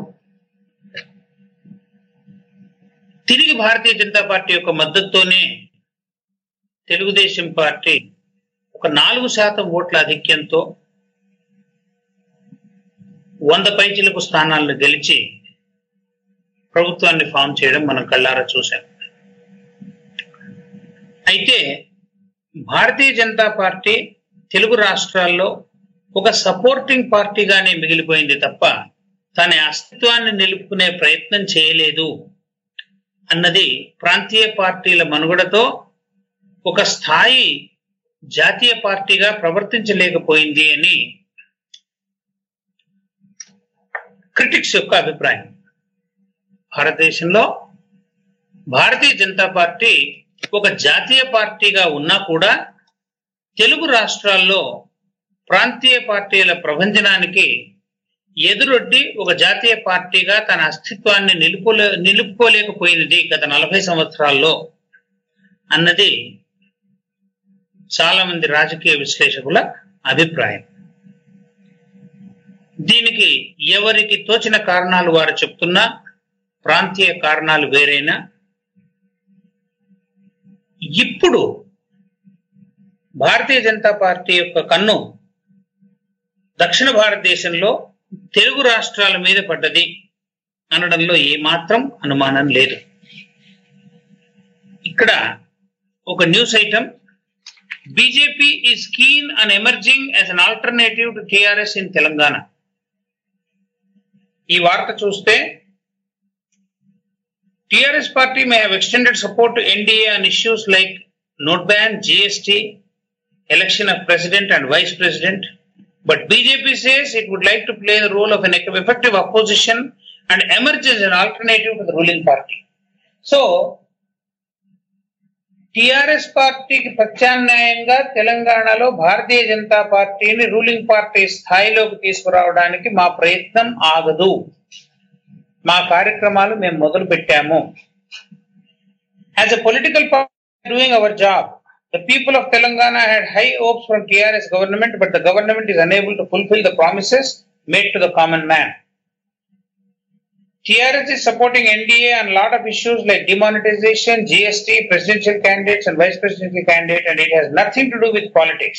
తిరిగి భారతీయ జనతా పార్టీ యొక్క మద్దతుతోనే తెలుగుదేశం పార్టీ ఒక నాలుగు శాతం ఓట్ల ఆధిక్యంతో వంద పైచిలకు స్థానాలను గెలిచి ప్రభుత్వాన్ని ఫామ్ చేయడం మనం కళ్ళారా చూసాం అయితే భారతీయ జనతా పార్టీ తెలుగు రాష్ట్రాల్లో ఒక సపోర్టింగ్ పార్టీగానే మిగిలిపోయింది తప్ప తన అస్తిత్వాన్ని నిలుపుకునే ప్రయత్నం చేయలేదు అన్నది ప్రాంతీయ పార్టీల మనుగడతో ఒక స్థాయి జాతీయ పార్టీగా ప్రవర్తించలేకపోయింది అని క్రిటిక్స్ యొక్క అభిప్రాయం భారతదేశంలో భారతీయ జనతా పార్టీ ఒక జాతీయ పార్టీగా ఉన్నా కూడా తెలుగు రాష్ట్రాల్లో ప్రాంతీయ పార్టీల ప్రభంజనానికి ఎదురొడ్డి ఒక జాతీయ పార్టీగా తన అస్తిత్వాన్ని నిలుపులే నిలుపుకోలేకపోయినది గత నలభై సంవత్సరాల్లో అన్నది చాలా మంది రాజకీయ విశ్లేషకుల అభిప్రాయం దీనికి ఎవరికి తోచిన కారణాలు వారు చెప్తున్నా ప్రాంతీయ కారణాలు వేరైనా ఇప్పుడు భారతీయ జనతా పార్టీ యొక్క కన్ను దక్షిణ భారతదేశంలో తెలుగు రాష్ట్రాల మీద పడ్డది అనడంలో ఏమాత్రం అనుమానం లేదు ఇక్కడ ఒక news item BJP is keen and emerging as an alternative to TRS in Telangana ఈ వార్త చూస్తే TRS party may have extended support to NDA on issues like note ban GST election of president and vice president But BJP says it would like to play the role of an effective opposition and emerge as an alternative to the ruling party. So, TRS పార్టీకి ప్రత్యామ్నాయంగా తెలంగాణలో భారతీయ జనతా పార్టీని ruling party స్థాయిలోకి తీసుకురావడానికి మా ప్రయత్నం ఆగదు మా కార్యక్రమాలు మేము మొదలు పెట్టాము as a political party doing our job The people of Telangana had high hopes from TRS government, but the government is unable to fulfill the promises made to the common man. TRS is supporting NDA on a lot of issues like demonetization, GST, presidential candidates, and vice presidential candidates, and it has nothing to do with politics.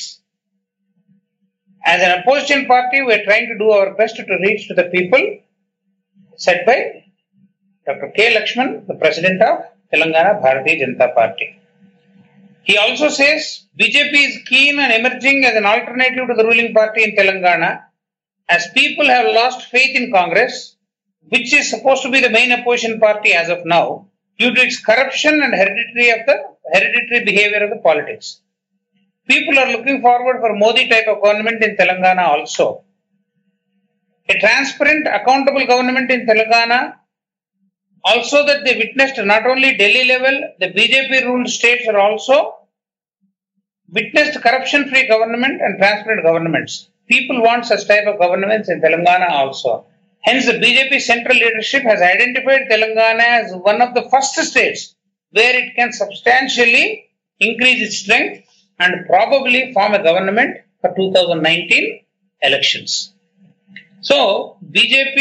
As an opposition party, we are trying to do our best to reach to the people, said by Dr. K. Lakshman, the president of Telangana Bharatiya Janata Party. He also says BJP is keen on emerging as an alternative to the ruling party in Telangana, as people have lost faith in Congress, which is supposed to be the main opposition party as of now, due to its corruption and hereditary of the hereditary behavior of the politics. People are looking forward for Modi type of government in Telangana also. A transparent, accountable government in Telangana also that they witnessed not only Delhi level, the BJP ruled states are also witnessed corruption free government and transparent governments. People want such type of governments in Telangana also. Hence, the BJP central leadership has identified Telangana as one of the first states where it can substantially increase its strength and probably form a government for 2019 elections. So, BJP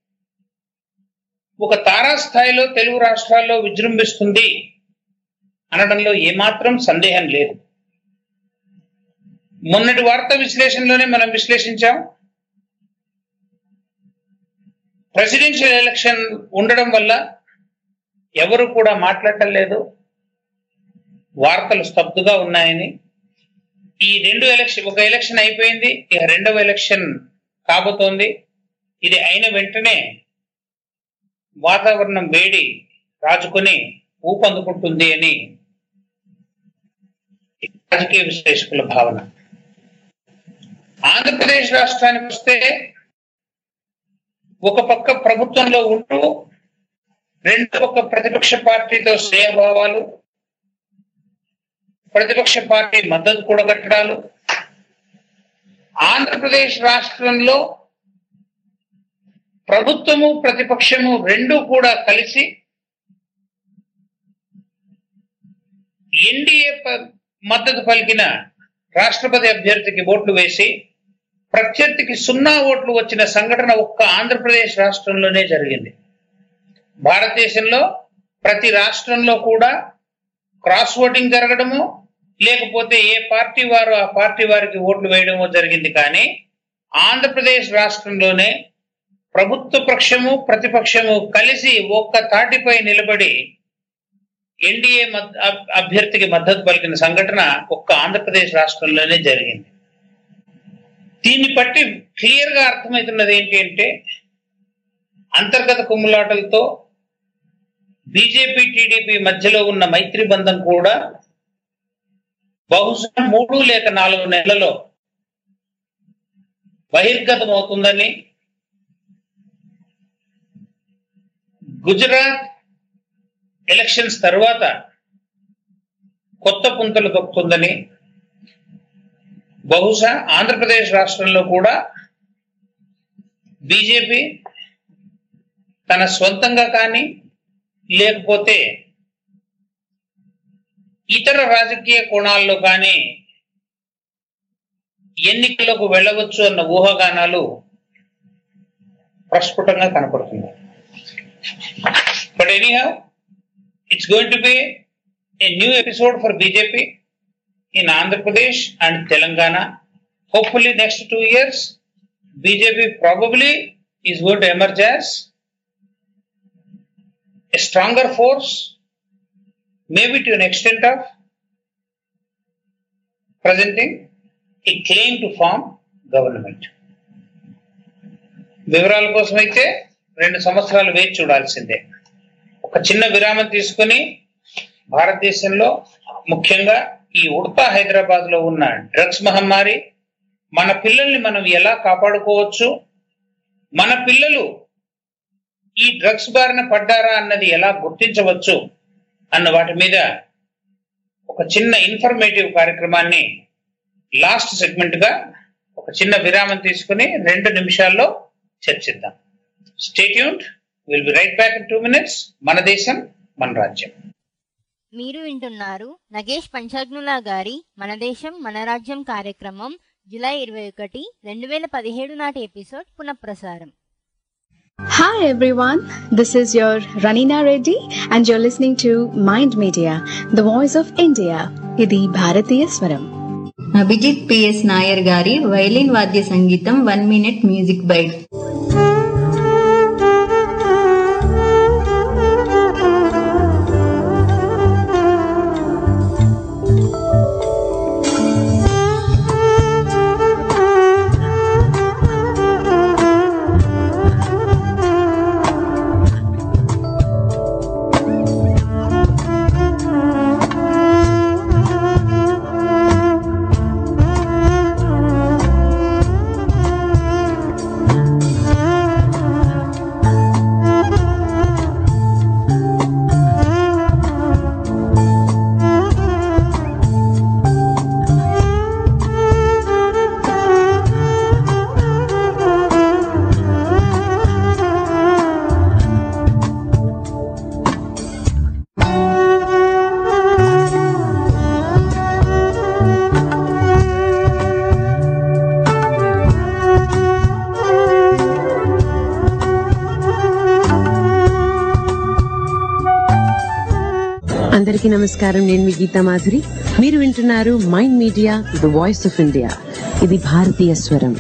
ఒక తారాస్థాయిలో తెలుగు రాష్ట్రాల్లో విజృంభిస్తుంది అనడంలో ఏమాత్రం సందేహం లేదు మొన్నటి వార్తా విశ్లేషణలోనే మనం విశ్లేషించాం presidential election ఉండడం వల్ల ఎవరు కూడా మాట్లాడటం లేదు వార్తలు స్తబ్దుగా ఉన్నాయని ఈ రెండు ఎలక్షన్ ఒక ఎలక్షన్ అయిపోయింది ఇక రెండవ ఎలక్షన్ కాబోతోంది ఇది అయిన వెంటనే వాతావరణం వేడి రాజుకొని ఊపందుకుంటుంది అని రాజకీయ విశ్లేషకుల భావన ఆంధ్రప్రదేశ్ రాష్ట్రానికి వస్తే ఒక పక్క ప్రభుత్వంలో ఉంటూ రెండు పక్క ప్రతిపక్ష పార్టీతో స్నేహభావాలు ప్రతిపక్ష పార్టీ మద్దతు కూడగట్టడాలు ఆంధ్రప్రదేశ్ రాష్ట్రంలో ప్రభుత్వము ప్రతిపక్షము రెండు కూడా కలిసి ఎన్డీఏ మద్దతు పలికిన రాష్ట్రపతి అభ్యర్థికి ఓట్లు వేసి ప్రత్యర్థికి సున్నా ఓట్లు వచ్చిన సంఘటన ఒక్క ఆంధ్రప్రదేశ్ రాష్ట్రంలోనే జరిగింది భారతదేశంలో ప్రతి రాష్ట్రంలో కూడా క్రాస్ ఓటింగ్ జరగడము లేకపోతే ఏ పార్టీ వారు ఆ పార్టీ వారికి ఓట్లు వేయడమో జరిగింది కానీ ఆంధ్రప్రదేశ్ రాష్ట్రంలోనే ప్రభుత్వ పక్షము ప్రతిపక్షము కలిసి ఒక్క తాటిపై నిలబడి ఎన్డీఏ అభ్యర్థికి మద్దతు పలికిన సంఘటన ఒక్క ఆంధ్రప్రదేశ్ రాష్ట్రంలోనే జరిగింది దీన్ని బట్టి క్లియర్ గా అర్థమవుతున్నది ఏంటి అంటే అంతర్గత కుమ్ములాటలతో బీజేపీ టీడీపీ మధ్యలో ఉన్న మైత్రి బంధం కూడా బహుశా మూడు లేక నాలుగు నెలలలో బహిర్గతం అవుతుందని గుజరాత్ ఎలక్షన్స్ తర్వాత కొత్త పుంతలు తొక్కుతుందని బహుశా ఆంధ్రప్రదేశ్ రాష్ట్రంలో కూడా బీజేపీ తన స్వంతంగా కానీ లేకపోతే ఇతర రాజకీయ కోణాల్లో కానీ ఎన్నికలకు వెళ్ళవచ్చు అన్న ఊహాగానాలు ప్రస్ఫుటంగా కనపడుతున్నాయి but anyhow it's going to B a new episode for BJP in Andhra Pradesh and Telangana hopefully next two years BJP probably is going to emerge as a stronger force, maybe to an extent of presenting a claim to form government. వివరాల కోసం అయితే రెండు సంవత్సరాలు వేచి చూడాల్సిందే ఒక చిన్న విరామం తీసుకుని భారతదేశంలో ముఖ్యంగా ఈ ఉడతా హైదరాబాద్ లో ఉన్న డ్రగ్స్ మహమ్మారి మన పిల్లల్ని మనం ఎలా కాపాడుకోవచ్చు మన పిల్లలు ఈ డ్రగ్స్ బారిన పడ్డారా అన్నది ఎలా గుర్తించవచ్చు అన్న వాటి మీద ఒక చిన్న ఇన్ఫర్మేటివ్ కార్యక్రమాన్ని లాస్ట్ సెగ్మెంట్ గా ఒక చిన్న విరామం తీసుకుని రెండు నిమిషాల్లో చర్చిద్దాం stay tuned will be right back in two minutes మన దేశం మన రాజ్యం మీరు వింటున్నారు నగేష్ పంచాగ్నులా గారి మన దేశం మన రాజ్యం కార్యక్రమం జూలై ఇరవై ఒకటి రెండు వేల పదిహేడు నాటి ఎపిసోడ్ పునఃప్రసారం Hi everyone, this is your Ranina Reddy and you're listening to Mind Media, the voice of India. ఇది భారతీయ స్వరం అభిజిత్ పిఎస్ నాయర్ గారి వైలిన్ వాద్య సంగీతం వన్ మినిట్ మ్యూజిక్ బైట్ అందరికీ నమస్కారం నేను మీ గీతా మాధురి మీరు వింటున్నారు mind media the voice of India ఇది భారతీయ స్వరం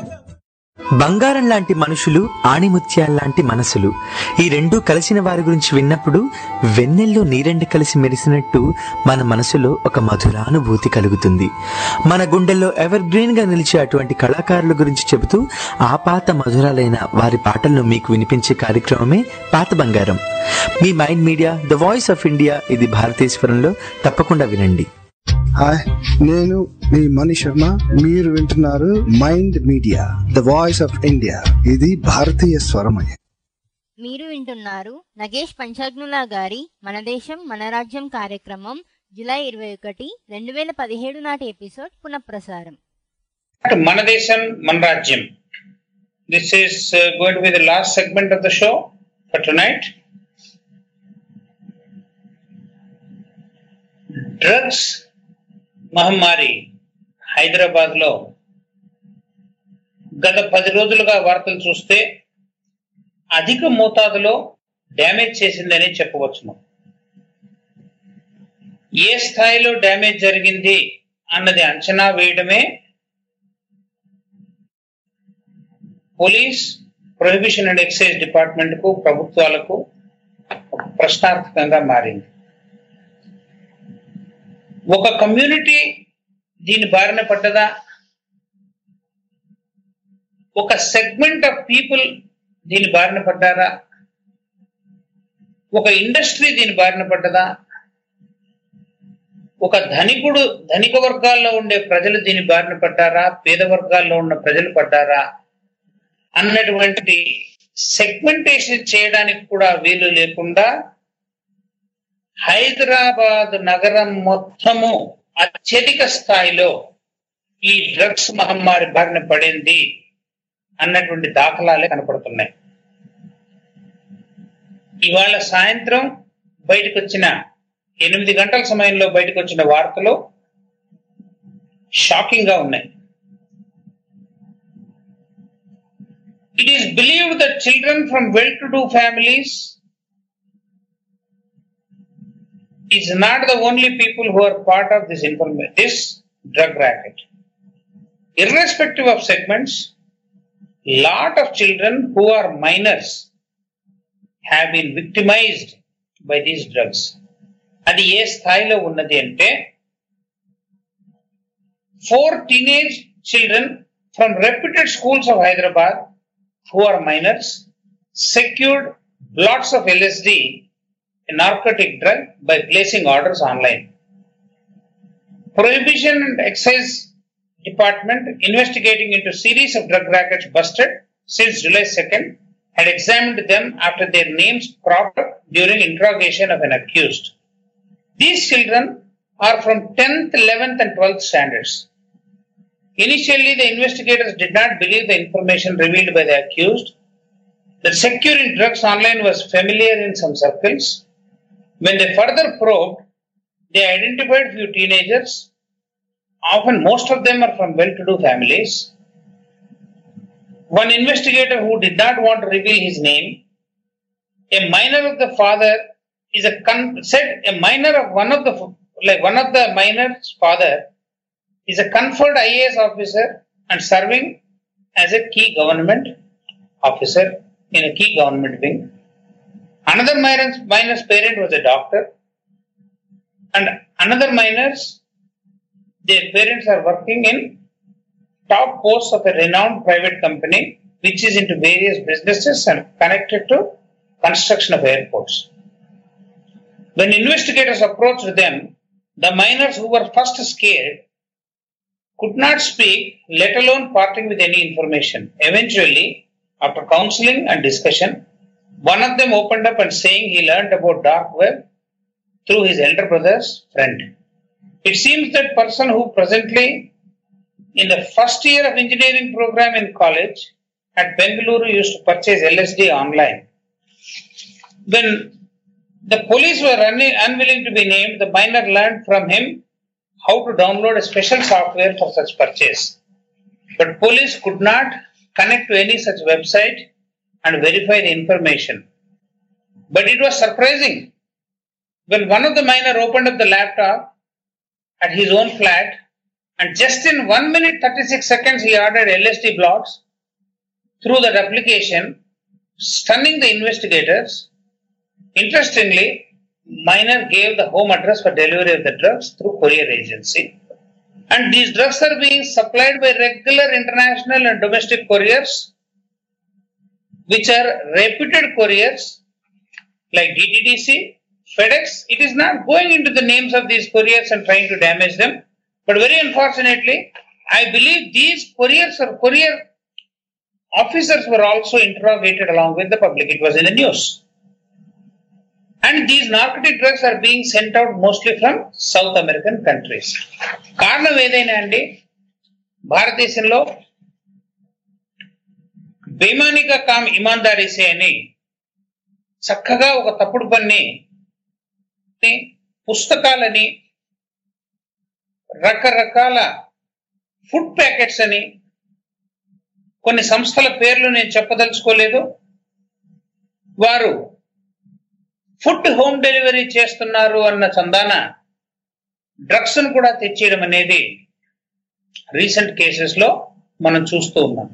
బంగారం లాంటి మనుషులు ఆణిముత్యాల్లాంటి మనసులు ఈ రెండు కలిసిన వారి గురించి విన్నప్పుడు వెన్నెల్లో నీరెండు కలిసి మెరిసినట్టు మన మనసులో ఒక మధురానుభూతి కలుగుతుంది మన గుండెల్లో ఎవర్ గ్రీన్ గా నిలిచే అటువంటి కళాకారుల గురించి చెబుతూ ఆ పాత మధురాలైన వారి పాటలను మీకు వినిపించే కార్యక్రమమే పాత బంగారం మీ mind media the voice of India ఇది భారతీశ్వరంలో తప్పకుండా వినండి హాయ్ నేను మీ మణి శర్మ మీరు వింటున్నారు mind media the voice of India ఇది భారతీయ స్వరమయ మీరు వింటున్నారు నగేష్ పంచాగ్నుల గారి మన దేశం మన రాజ్యం కార్యక్రమం జూలై ఇరవై ఒకటి రెండు వేల పదిహేడు నాటి ఎపిసోడ్ పునఃప్రసారం మన దేశం మన రాజ్యం this is going to be the last segment of the show for tonight drugs మహమ్మారి హైదరాబాద్ లో గత పది రోజులుగా వార్తలు చూస్తే అధిక మోతాదులో డ్యామేజ్ చేసిందని చెప్పవచ్చును ఏ స్థాయిలో డ్యామేజ్ జరిగింది అన్నది అంచనా వేయడమే police prohibition and excise department కు ప్రభుత్వాలకు ఒక ప్రశ్నార్థకంగా మారింది ఒక కమ్యూనిటీ దీని బారిన పడ్డదా ఒక సెగ్మెంట్ ఆఫ్ పీపుల్ దీని బారిన పడ్డారా ఒక ఇండస్ట్రీ దీని బారిన పడ్డదా ఒక ధనికుడు ధనిక వర్గాల్లో ఉండే ప్రజలు దీని బారిన పడ్డారా పేద వర్గాల్లో ఉన్న ప్రజలు పడ్డారా అన్నటువంటి సెగ్మెంటేషన్ చేయడానికి కూడా వీలు లేకుండా హైదరాబాద్ నగరం మొత్తము అత్యధిక స్థాయిలో ఈ డ్రగ్స్ మహమ్మారి బారిన పడింది అన్నటువంటి దాఖలాలే కనపడుతున్నాయి ఇవాళ సాయంత్రం బయటకు వచ్చిన ఎనిమిది గంటల సమయంలో బయటకు వచ్చిన వార్తలు షాకింగ్ గా ఉన్నాయి it is believe that children from well to do families is not the only people who are part of this information, this drug racket. Irrespective of segments, lot of children who are minors have been victimized by these drugs. అది ఏ స్థాయిలో ఉన్నది అంటే four teenage children from reputed schools of Hyderabad who are minors secured blots of LSD a narcotic drug by placing orders online. Prohibition and Excise Department investigating into series of drug rackets busted since July 2nd had examined them after their names cropped up during interrogation of an accused. These children are from 10th, 11th and 12th standards. Initially, the investigators did not believe the information revealed by the accused that securing drugs online was familiar in some circles. When they further probed, they identified few teenagers. Often, most of them are from well to do families. one investigator who did not want to reveal his name, a minor of the father is a con- said a minor of one of the like one of the minor's father is a conferred IAS officer and serving as a key government officer in a key government wing. Another minor's, minor's parent was a doctor, and another minor's their parents are working in top posts of a renowned private company which is into various businesses and connected to construction of airports. When investigators approached them, the miners who were first scared could not speak, let alone parting with any information. Eventually, after counseling and discussion, one of them opened up and saying he learned about dark web through his elder brother's friend. It seems that person who presently in the first year of engineering program in college at Bengaluru used to purchase LSD online. When the police were unwi- unwilling to be named, the miner learned from him how to download a special software for such purchase. But police could not connect to any such website and verify the information. But it was surprising when one of the miner opened up the laptop at his own flat and just in 1 minute 36 seconds he ordered LSD blocks through that application, stunning the investigators. Interestingly, miner gave the home address for delivery of the drugs through courier agency. And these drugs are being supplied by regular international and domestic couriers, which are reputed couriers like DTDC, FedEx. It is not going into the names of these couriers and trying to damage them. But very unfortunately, I believe these couriers or courier officers were also interrogated along with the public. It was in the news. And these narcotic drugs are being sent out mostly from South American countries. కారణం ఏదైనా అండి భారతదేశంలో బేమానిక com ఇమాందారీసే అని చక్కగా ఒక తప్పుడు పని పుస్తకాలని రకరకాల ఫుడ్ ప్యాకెట్స్ అని కొన్ని సంస్థల పేర్లు నేను చెప్పదలుచుకోలేదు వారు ఫుడ్ హోమ్ డెలివరీ చేస్తున్నారు అన్న చందాన డ్రగ్స్ ను కూడా తెచ్చేయడం అనేది రీసెంట్ కేసెస్ లో మనం చూస్తూ ఉన్నాం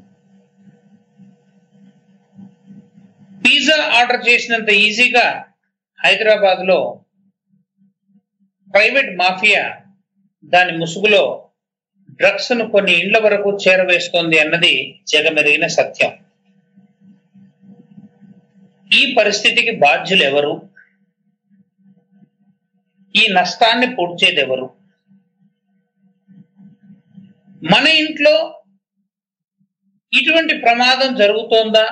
పిజ్జా ఆర్డర్ చేసినంత ఈజీగా హైదరాబాద్ లో ప్రైవేట్ మాఫియా దాని ముసుగులో డ్రగ్స్ ను కొన్ని ఇండ్ల వరకు చేరవేస్తోంది అన్నది జగమెరిగిన సత్యం ఈ పరిస్థితికి బాధ్యులు ఎవరు ఈ నష్టాన్ని పూడ్చేది ఎవరు మన ఇంట్లో ఇటువంటి ప్రమాదం జరుగుతోందా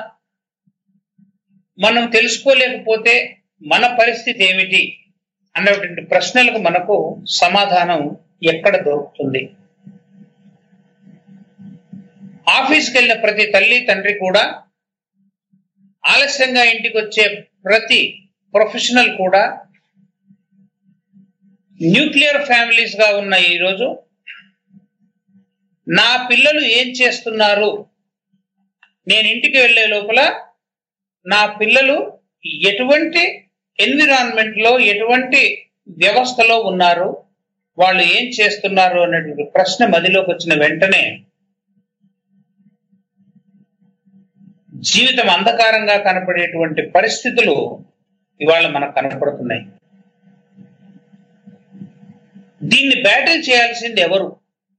మనం తెలుసుకోలేకపోతే మన పరిస్థితి ఏమిటి అన్నటువంటి ప్రశ్నలకు మనకు సమాధానం ఎక్కడ దొరుకుతుంది ఆఫీస్కి వెళ్ళిన ప్రతి తల్లి తండ్రి కూడా ఆలస్యంగా ఇంటికి వచ్చే ప్రతి ప్రొఫెషనల్ కూడా న్యూక్లియర్ ఫ్యామిలీస్ గా ఉన్న ఈరోజు నా పిల్లలు ఏం చేస్తున్నారు నేను ఇంటికి వెళ్లే లోపల నా పిల్లలు ఎటువంటి ఎన్విరాన్మెంట్ లో ఎటువంటి వ్యవస్థలో ఉన్నారు వాళ్ళు ఏం చేస్తున్నారు అనేటువంటి ప్రశ్న మదిలోకి వచ్చిన వెంటనే జీవితం అంధకారంగా కనపడేటువంటి పరిస్థితులు ఇవాళ మనకు కనపడుతున్నాయి దీన్ని బ్యాటిల్ చేయాల్సింది ఎవరు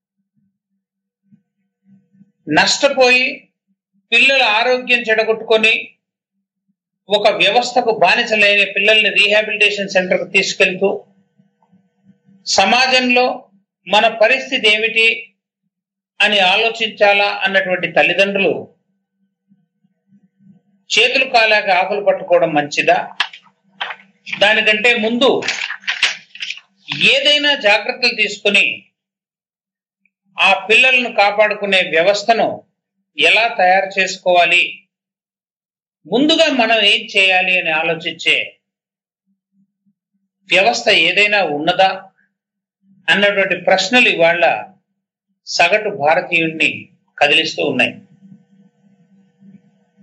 నష్టపోయి పిల్లల ఆరోగ్యం చెడగొట్టుకొని ఒక వ్యవస్థకు బానిసలైన పిల్లల్ని రీహాబిలిటేషన్ సెంటర్కు తీసుకెళ్తూ సమాజంలో మన పరిస్థితి ఏమిటి అని ఆలోచించాలా అన్నటువంటి తల్లిదండ్రులు చేతులు కాలాక ఆకులు పట్టుకోవడం మంచిదా దానికంటే ముందు ఏదైనా జాగ్రత్తలు తీసుకుని ఆ పిల్లలను కాపాడుకునే వ్యవస్థను ఎలా తయారు చేసుకోవాలి ముందుగా మనం ఏం చేయాలి అని ఆలోచించే వ్యవస్థ ఏదైనా ఉన్నదా అన్నటువంటి ప్రశ్నలు ఇవాళ సగటు భారతీయుడిని కదిలిస్తూ ఉన్నాయి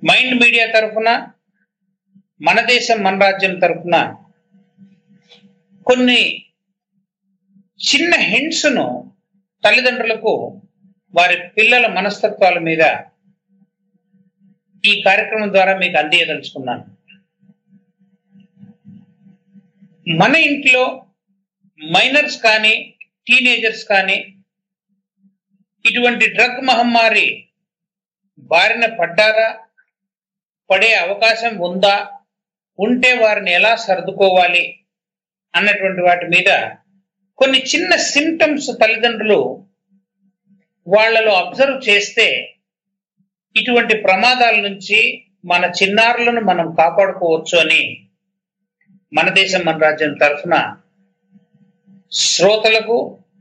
మైండ్ మీడియా తరఫున మన దేశం మన రాజ్యం తరఫున కొన్ని చిన్న హింట్స్ ను తల్లిదండ్రులకు వారి పిల్లల మనస్తత్వాల మీద ఈ కార్యక్రమం ద్వారా మీకు అందియదలుచుకున్నాను మన ఇంట్లో మైనర్స్ కానీ టీనేజర్స్ కానీ ఇటువంటి డ్రగ్ మహమ్మారి బారిన పడ్డారా పడే అవకాశం ఉందా ఉంటే వారిని ఎలా సర్దుకోవాలి అన్నటువంటి వాటి మీద కొన్ని చిన్న సిమ్టమ్స్ తల్లిదండ్రులు వాళ్ళలో అబ్జర్వ్ చేస్తే ఇటువంటి ప్రమాదాల నుంచి మన చిన్నారులను మనం కాపాడుకోవచ్చు అని మన దేశం మన రాజ్యం తరఫున శ్రోతలకు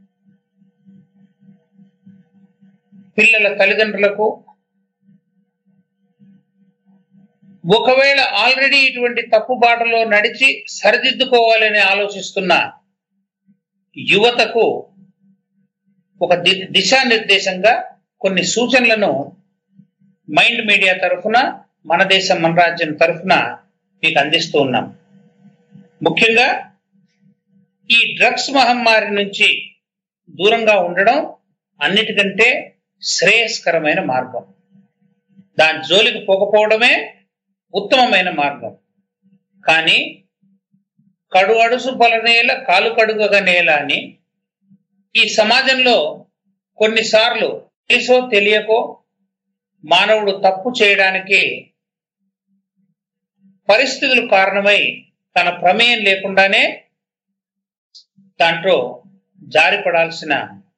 పిల్లల తల్లిదండ్రులకు ఒకవేళ ఆల్రెడీ ఇటువంటి తప్పు బాటలో నడిచి సరిదిద్దుకోవాలని ఆలోచిస్తున్న యువతకు ఒక ది- దిశానిర్దేశంగా కొన్ని సూచనలను మైండ్ మీడియా తరఫున మన దేశం మన రాజ్యం తరఫున మీకు అందిస్తూ ఉన్నాం ముఖ్యంగా ఈ డ్రగ్స్ మహమ్మారి నుంచి దూరంగా ఉండడం అన్నిటికంటే శ్రేయస్కరమైన మార్గం దాని జోలికి పోకపోవడమే ఉత్తమమైన మార్గం కానీ కడు అడుసు పలనేల కాలు కడుగగ నేల అని ఈ సమాజంలో కొన్నిసార్లు తెలుసో తెలియకో మానవుడు తప్పు చేయడానికి పరిస్థితులు కారణమై తన ప్రమేయం లేకుండానే దాంట్లో జారిపడాల్సిన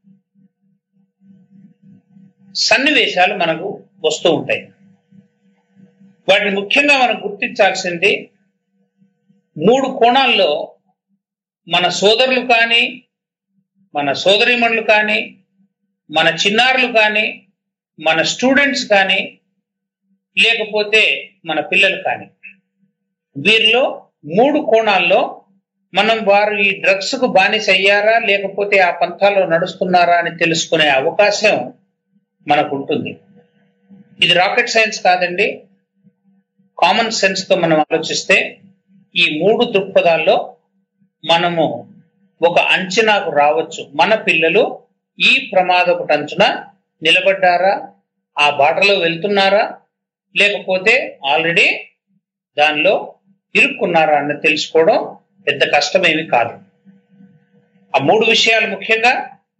సన్నివేశాలు మనకు వస్తూ ఉంటాయి వాటిని ముఖ్యంగా మనం గుర్తించాల్సింది మూడు కోణాల్లో మన సోదరులు కానీ మన సోదరీమణులు కానీ మన చిన్నారులు కానీ మన స్టూడెంట్స్ కానీ లేకపోతే మన పిల్లలు కానీ వీరిలో మూడు కోణాల్లో మనం వారు ఈ డ్రగ్స్ కు బానిస అయ్యారా లేకపోతే ఆ పంథాలో నడుస్తున్నారా అని తెలుసుకునే అవకాశం మనకు ఉంటుంది ఇది రాకెట్ సైన్స్ కాదండి కామన్ సెన్స్ తో మనం ఆలోచిస్తే ఈ మూడు దృక్పథాల్లో మనము ఒక అంచనాకు రావచ్చు మన పిల్లలు ఈ ప్రమాదపు అంచున నిలబడ్డారా ఆ బాటలో వెళ్తున్నారా లేకపోతే ఆల్రెడీ దానిలో ఇరుక్కున్నారా అన్నది తెలుసుకోవడం పెద్ద కష్టమేమి కాదు ఆ మూడు విషయాలు ముఖ్యంగా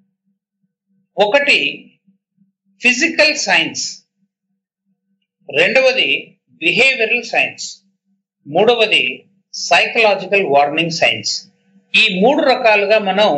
ఒకటి ఫిజికల్ సైన్స్ రెండవది బిహేవియరల్ సైన్స్ మూడవది సైకలాజికల్ వార్నింగ్ సైన్స్ ఈ మూడు రకాలుగా మనం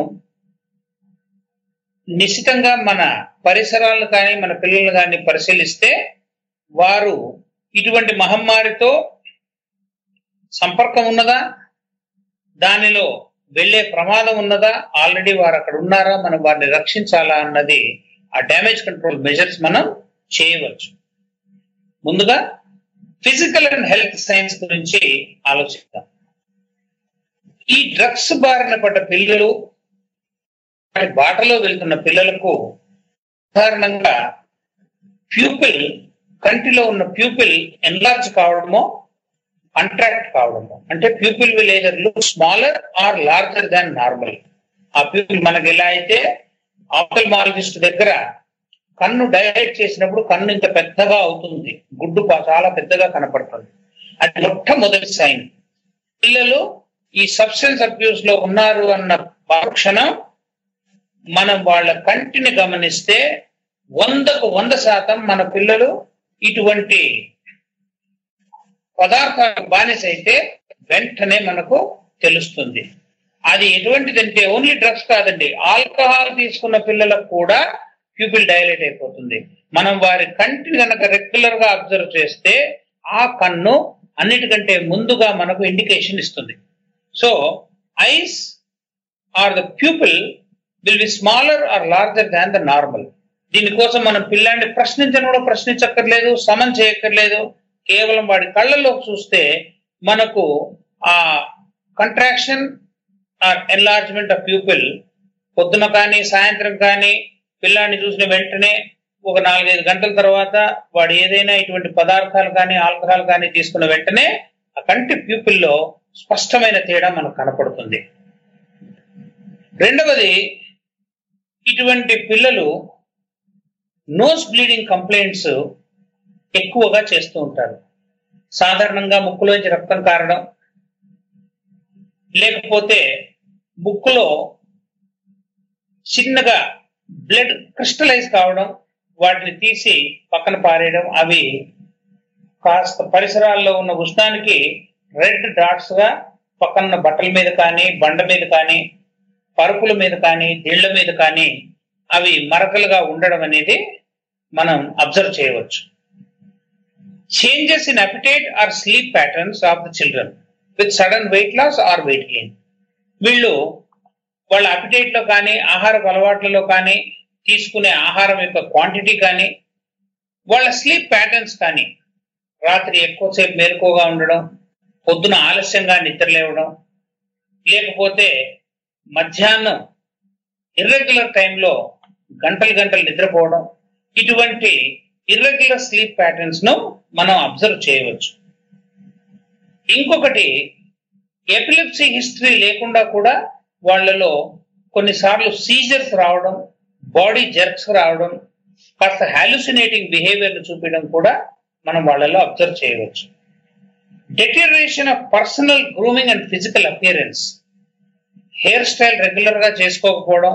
నిశ్చితంగా మన పరిసరాలను కానీ మన పిల్లలను కానీ పరిశీలిస్తే వారు ఇటువంటి మహమ్మారితో సంపర్కం ఉన్నదా దానిలో వెళ్ళే ప్రమాదం ఉన్నదా ఆల్రెడీ వారు అక్కడ ఉన్నారా మనం వారిని రక్షించాలా అన్నది ఆ డ్యామేజ్ కంట్రోల్ మెజర్స్ మనం చేయవచ్చు ముందుగా ఫిజికల్ అండ్ హెల్త్ సైన్స్ గురించి ఆలోచిద్దాం ఈ డ్రగ్స్ బారిన పడ్డ పిల్లలు వారి బాటలో వెళ్తున్న పిల్లలకు సాధారణంగా ప్యూపిల్ కంటిలో ఉన్న ప్యూపిల్ ఎన్లార్జ్ కావడమో అంట్రాక్ట్ కావడము అంటే pupil will either look smaller or larger than normal ఆ ప్యూపిల్ మనకి ఎలా అయితే ఆప్టల్మాలజిస్ట్ దగ్గర కన్ను డైలైట్ చేసినప్పుడు కన్ను ఇంత పెద్దగా అవుతుంది గుడ్డు పా- చాలా పెద్దగా కనపడుతుంది అది మొట్టమొదటి సైన్ పిల్లలు ఈ సబ్స్టెన్స్ అబ్యూస్ లో ఉన్నారు అన్న క్షణం మనం వాళ్ళ కంటిని గమనిస్తే వందకు వంద శాతం మన పిల్లలు ఇటువంటి పదార్థాలకు బానిస అయితే వెంటనే మనకు తెలుస్తుంది అది ఎటువంటిదంటే ఓన్లీ డ్రగ్స్ కాదండి ఆల్కహాల్ తీసుకున్న పిల్లలకు కూడా ప్యూపిల్ డైలేట్ అయిపోతుంది మనం వారి కంటిని కనుక రెగ్యులర్ గా అబ్జర్వ్ చేస్తే ఆ కన్ను అన్నిటికంటే ముందుగా మనకు ఇండికేషన్ ఇస్తుంది so eyes or the pupil will be smaller or larger than the normal దీనికోసం మనం పిల్లాన్ని ప్రశ్నించని కూడా ప్రశ్నించక్కర్లేదు సమన్ చేయక్కర్లేదు కేవలం వాడి కళ్ళల్లో చూస్తే మనకు ఆ contraction or enlargement of pupil పొద్దున కానీ సాయంత్రం కానీ పిల్లాన్ని చూసిన వెంటనే ఒక నాలుగైదు గంటల తర్వాత వాడు ఏదైనా ఇటువంటి పదార్థాలు కానీ ఆల్కహాల్ కానీ తీసుకున్న వెంటనే ఆ కంటి ప్యూపిల్లో స్పష్టమైన తేడా మనకు కనపడుతుంది రెండవది ఇటువంటి పిల్లలు నోస్ బ్లీడింగ్ కంప్లైంట్స్ ఎక్కువగా చేస్తూ ఉంటారు సాధారణంగా ముక్కులోంచి రక్తం కారడం లేకపోతే ముక్కులో చిన్నగా బ్లడ్ క్రిస్టలైజ్ కావడం వాటిని తీసి పక్కన పారేయడం అవి కాస్త పరిసరాల్లో ఉన్న ఉష్ణానికి రెడ్ డాట్స్ గా పక్కన బట్టల మీద కానీ బండ మీద కానీ పరుపుల మీద కానీ దిళ్ల మీద కానీ అవి మరకలుగా ఉండడం అనేది మనం అబ్జర్వ్ చేయవచ్చు changes in appetite or sleep patterns of the children with sudden weight loss or weight gain వీళ్ళు వాళ్ళ అపిటైట్ లో కానీ ఆహారపు అలవాట్లలో కానీ తీసుకునే ఆహారం యొక్క క్వాంటిటీ కానీ వాళ్ళ స్లీప్ ప్యాటర్న్స్ కానీ రాత్రి ఎక్కువసేపు మేలుకోగా ఉండడం పొద్దున ఆలస్యంగా నిద్రలేవడం లేకపోతే మధ్యాహ్నం ఇర్రెగ్యులర్ టైంలో గంటలు గంటలు నిద్రపోవడం ఇటువంటి ఇర్రెగ్యులర్ స్లీప్ ప్యాటర్న్స్ ను మనం అబ్జర్వ్ చేయవచ్చు ఇంకొకటి ఎపిలిప్సీ హిస్టరీ లేకుండా కూడా వాళ్ళలో కొన్నిసార్లు సీజర్స్ రావడం బాడీ జర్క్స్ రావడం కాస్త హాలుసినేటింగ్ బిహేవియర్ ను చూపించడం కూడా మనం వాళ్ళలో అబ్జర్వ్ చేయవచ్చు deterioration of personal grooming and physical appearance hair style regular గా చేసుకోకపోవడం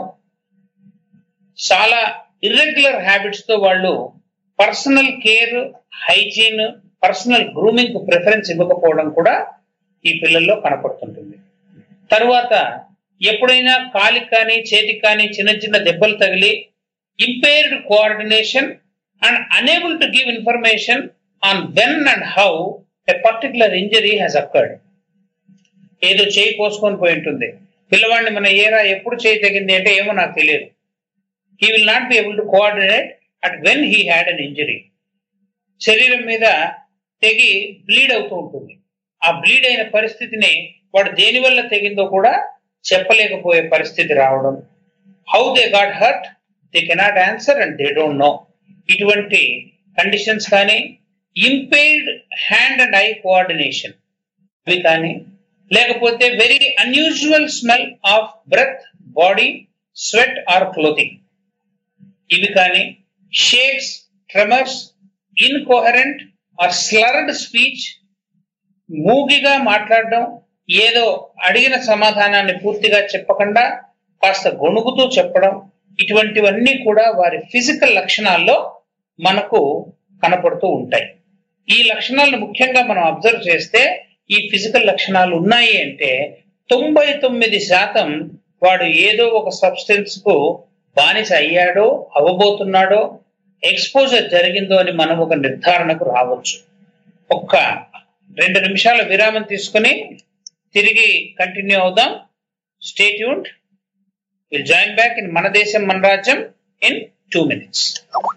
చాలా ఇర్రెగ్యులర్ హ్యాబిట్స్ తో వాళ్ళు personal care hygiene personal grooming కు ప్రిఫరెన్స్ ఇవ్వకపోవడం కూడా ఈ పిల్లల్లో కనపడుతుంటుంది తరువాత ఎప్పుడైనా కాలికి కానీ చేతికి కానీ చిన్న చిన్న దెబ్బలు తగిలి impaired coordination and unable to give information on when and how a particular injury has occurred ఏదో చేయి కోసుకొని పోయి ఉంటుంది పిల్లవాడిని మన ఏరా ఎప్పుడు చేయి తగింది అంటే ఏమో నాకు తెలియదు he will not be able to coordinate at when he had an injury శరీరం మీద తెగి బ్లీడ్ అవుతూ ఉంటుంది ఆ బ్లీడ్ అయిన పరిస్థితిని వాడు దేని వల్ల తెగిందో కూడా చెప్పలేకపోయే పరిస్థితి రావడం how they got hurt they cannot answer and they don't know ఇటువంటి కండిషన్స్ కానీ impaired hand and eye coordination అవి కానీ లేకపోతే very unusual smell of breath body sweat or clothing ఇవి కానీ shakes tremors incoherent or slurred speech మూగిగా మాట్లాడడం ఏదో అడిగిన సమాధానాన్ని పూర్తిగా చెప్పకుండా కాస్త గొణుగుతూ చెప్పడం ఇటువంటివన్నీ కూడా వారి ఫిజికల్ లక్షణాల్లో మనకు కనపడుతూ ఉంటాయి ఈ లక్షణాలను ముఖ్యంగా మనం అబ్జర్వ్ చేస్తే ఈ ఫిజికల్ లక్షణాలు ఉన్నాయి అంటే తొంభై తొమ్మిది శాతం వాడు ఏదో ఒక సబ్స్టెన్స్ కు బానిస అయ్యాడో అవ్వబోతున్నాడో ఎక్స్పోజర్ జరిగిందో అని మనం ఒక నిర్ధారణకు రావచ్చు ఒక్క రెండు నిమిషాల విరామం తీసుకుని తిరిగి కంటిన్యూ అవుదాం stay tuned will join back in మన దేశం మన రాజ్యం ఇన్ టూ మినిట్స్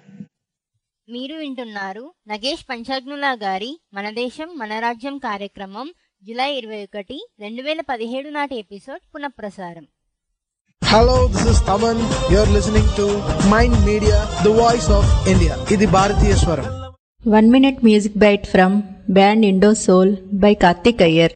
మీరు వింటున్నారు నగేష్ పంచాగ్నులా గారి మన దేశం మన రాజ్యం కార్యక్రమం జూలై ఇరవై ఒకటి రెండు వేల పదిహేడు నాటి ఎపిసోడ్ పునఃప్రసారం Hello, this is Taman. You're listening to Mind Media, the voice of India. ఇది భారతీయ స్వరం One minute music bite from band Indo Soul by Karthik Iyer.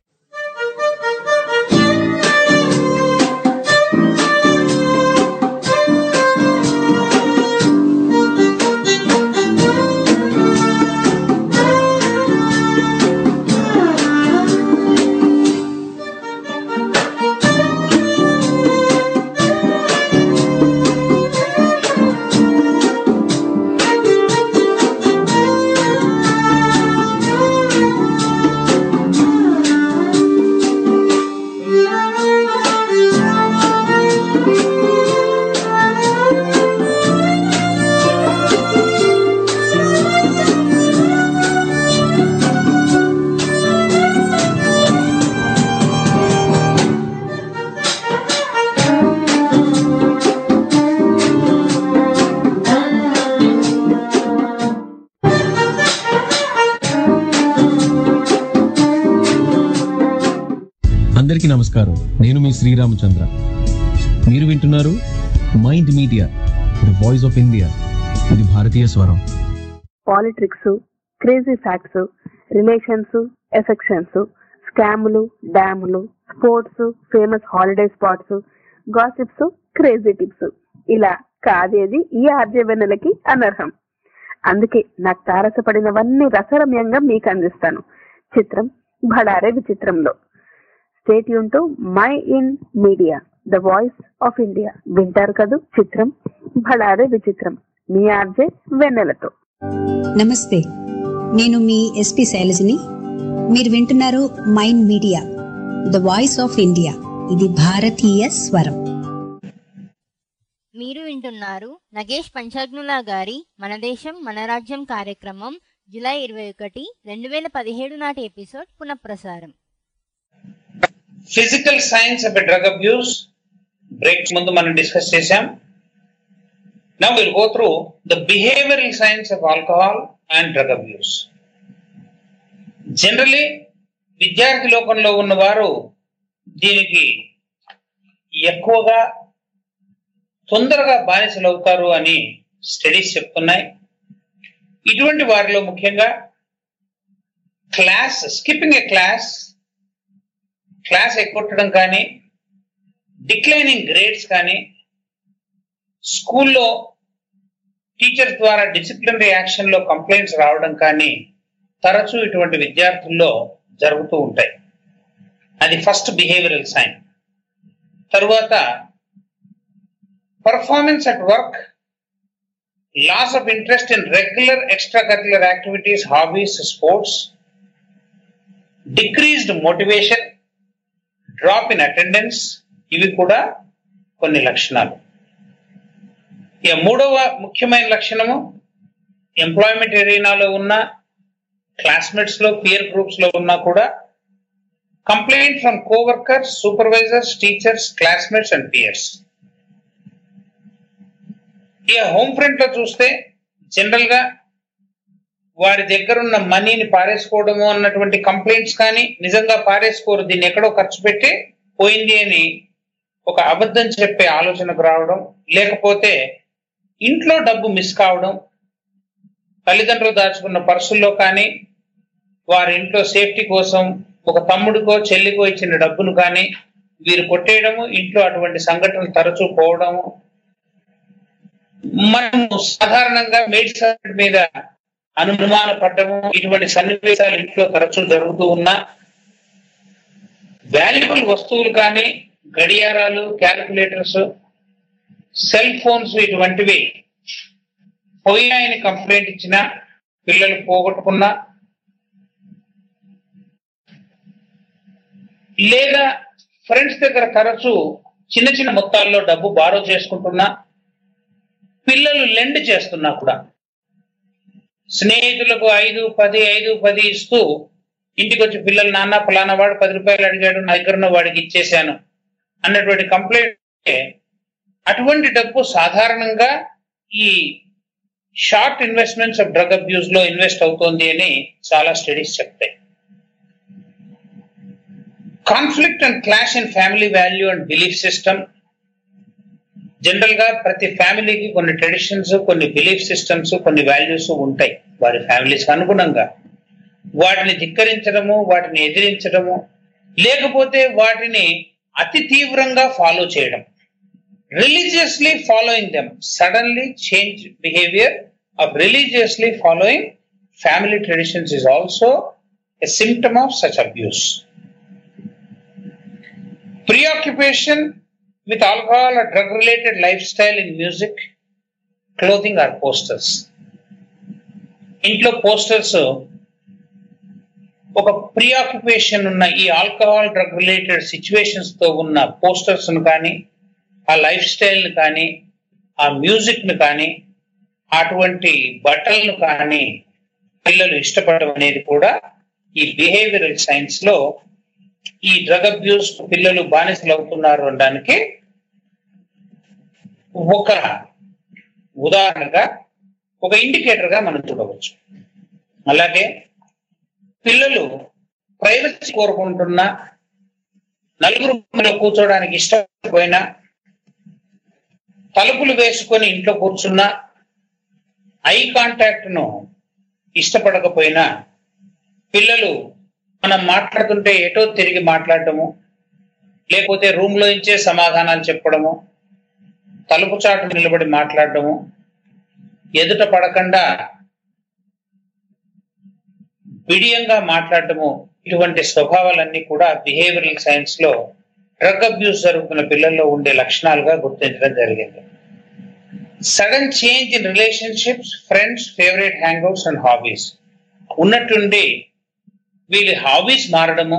అందరికీ నమస్కారం నేను మీ శ్రీరామచంద్ర మీరు వింటున్నారు mind media the voice of India ఇది భారతీయ స్వరం politics crazy facts relations affections స్కాములు డ్యాములు sports famous holiday spots gossips crazy tips ఇలా కాదేది ఈ ఆర్జవెన్నెలకి అనర్హం అందుకే నాకు తారసపడినవన్నీ రసరమ్యంగా మీకు అందిస్తాను చిత్రం భడారే విచిత్రంలో స్టేట్ యూన్ to mind media the voice of India వింటారు కదూ చిత్రం భడారే విచిత్రం మీ ఆర్జే వెన్నెలతో నమస్తే నేను మీ ఎస్పి శైలజని మీరు వింటున్నారు mind media the voice of India ఇది భారతీయ స్వరం మీరు వింటున్నారు నగేష్ పంచాగ్నుల గారి మన దేశం మన రాజ్యం కార్యక్రమం జూలై ఇరవై ఒకటి రెండు వేల పదిహేడు నాటి ఎపిసోడ్ పునఃప్రసారం physical signs of drug abuse break ముందు మనం డిస్కస్ చేశాం now will go through the behavioural signs of alcohol and drug abuse generally విద్యార్థి లోకంలో ఉన్నవారు దీనికి ఎక్కువగా తొందరగా బానిసలు అవుతారు అని స్టడీస్ చెప్తున్నాయి ఇటువంటి వారిలో ముఖ్యంగా class skipping a class class ఎక్కొట్టడం కానీ డిక్లైనింగ్ గ్రేడ్స్ కానీ స్కూల్లో టీచర్ ద్వారా డిసిప్లినరీ యాక్షన్ లో కంప్లైంట్స్ రావడం కానీ తరచూ ఇటువంటి విద్యార్థుల్లో జరుగుతూ ఉంటాయి అది ఫస్ట్ బిహేవియరల్ సైన్ తరువాత performance at work loss of interest in regular extra curricular activities hobbies sports decreased motivation drop in attendance ఇవి కూడా కొన్ని లక్షణాలు ఇక మూడవ ముఖ్యమైన లక్షణము ఎంప్లాయ్మెంట్ ఎరీనాలో ఉన్న క్లాస్మేట్స్ లో పియర్ గ్రూప్స్ లో ఉన్నా కూడా complaint from coworkers supervisors teachers classmates and peers ఇక హోమ్ ఫ్రంట్ లో చూస్తే జనరల్ గా వారి దగ్గర ఉన్న మనీని పారేసుకోవడము అన్నటువంటి కంప్లైంట్స్ కానీ నిజంగా పారేసుకోరు దీన్ని ఎక్కడో ఖర్చు పెట్టి పోయింది అని ఒక అబద్ధం చెప్పే ఆలోచనకు రావడం లేకపోతే ఇంట్లో డబ్బు మిస్ కావడం తల్లిదండ్రులు దాచుకున్న పర్సుల్లో కానీ వారి ఇంట్లో సేఫ్టీ కోసం ఒక తమ్ముడికో చెల్లికో ఇచ్చిన డబ్బును కానీ వీరు కొట్టేయడము ఇంట్లో అటువంటి సంఘటనలు తరచూ పోవడము మనము సాధారణంగా మెడిసిన్ మీద అనుమాన పడ్డము ఇటువంటి సన్నివేశాలు ఇంట్లో తరచూ జరుగుతూ ఉన్నా వాల్యుబుల్ వస్తువులు కానీ గడియారాలు క్యాలిక్యులేటర్స్ సెల్ ఫోన్స్ ఇటువంటివి పోయాయని కంప్లైంట్ ఇచ్చిన పిల్లలు పోగొట్టుకున్నా లేదా ఫ్రెండ్స్ దగ్గర తరచూ చిన్న చిన్న మొత్తాల్లో డబ్బు బారో చేసుకుంటున్నా పిల్లలు లెండ్ చేస్తున్నా కూడా స్నేహితులకు ఐదు పది ఐదు పది ఇస్తూ ఇంటికి వచ్చి పిల్లలు నాన్న ఫలానా వాడు పది రూపాయలు అడిగాడు నా దగ్గర ఉన్న వాడికి ఇచ్చేశాను అన్నటువంటి కంప్లైంట్ అటువంటి డబ్బు సాధారణంగా ఈ short investments of drug abuse లో ఇన్వెస్ట్ అవుతోంది అని చాలా స్టడీస్ చెప్తాయి conflict and clash in family value and belief system general గా ప్రతి ఫ్యామిలీకి కొన్ని ట్రెడిషన్స్ కొన్ని బిలీఫ్ సిస్టమ్స్ కొన్ని వాల్యూస్ ఉంటాయి వారి ఫ్యామిలీస్ అనుగుణంగా వాటిని ధిక్కరించడము వాటిని ఎదిరించడము లేకపోతే వాటిని అతి తీవ్రంగా ఫాలో చేయడం religiously following them suddenly change behaviour of religiously following family traditions is also a symptom of such abuse preoccupation with alcohol or drug related lifestyle in music, clothing or posters. ఇంట్లో posters ఒక preoccupation ఉన్న ఈ alcohol drug related situations తో ఉన్న posters కానీ ఆ life style ని కానీ ఆ మ్యూజిక్ ని కానీ అటువంటి బట్టలను కానీ పిల్లలు ఇష్టపడడం అనేది కూడా ఈ బిహేవియరల్ సైన్స్ లో ఈ డ్రగ్ అబ్యూస్ పిల్లలు బానిసలు అవుతున్నారు అనడానికి ఒక ఉదాహరణగా ఒక ఇండికేటర్ గా మనం చూడవచ్చు అలాగే పిల్లలు ప్రైవసీ కోరుకుంటున్నా నలుగురు మధ్యలో కూర్చోడానికి ఇష్టపోయినా తలుపులు వేసుకొని ఇంట్లో కూర్చున్నా ఐ కాంటాక్ట్ ను ఇష్టపడకపోయినా పిల్లలు మనం మాట్లాడుతుంటే ఎటో తిరిగి మాట్లాడటము లేకపోతే రూమ్ లో నుంచే సమాధానాలు చెప్పడము తలుపు చాటు నిలబడి మాట్లాడటము ఎదుట పడకుండా బిడియంగా మాట్లాడటము ఇటువంటి స్వభావాలన్నీ కూడా బిహేవియరల్ సైన్స్ లో డ్రగ్ అబ్యూస్ జరుగుతున్న పిల్లల్లో ఉండే లక్షణాలుగా గుర్తించడం జరిగింది sudden change in relationships friends favourite hangouts and hobbies ఉన్నట్టుండి వీళ్ళ హాబీస్ మారడము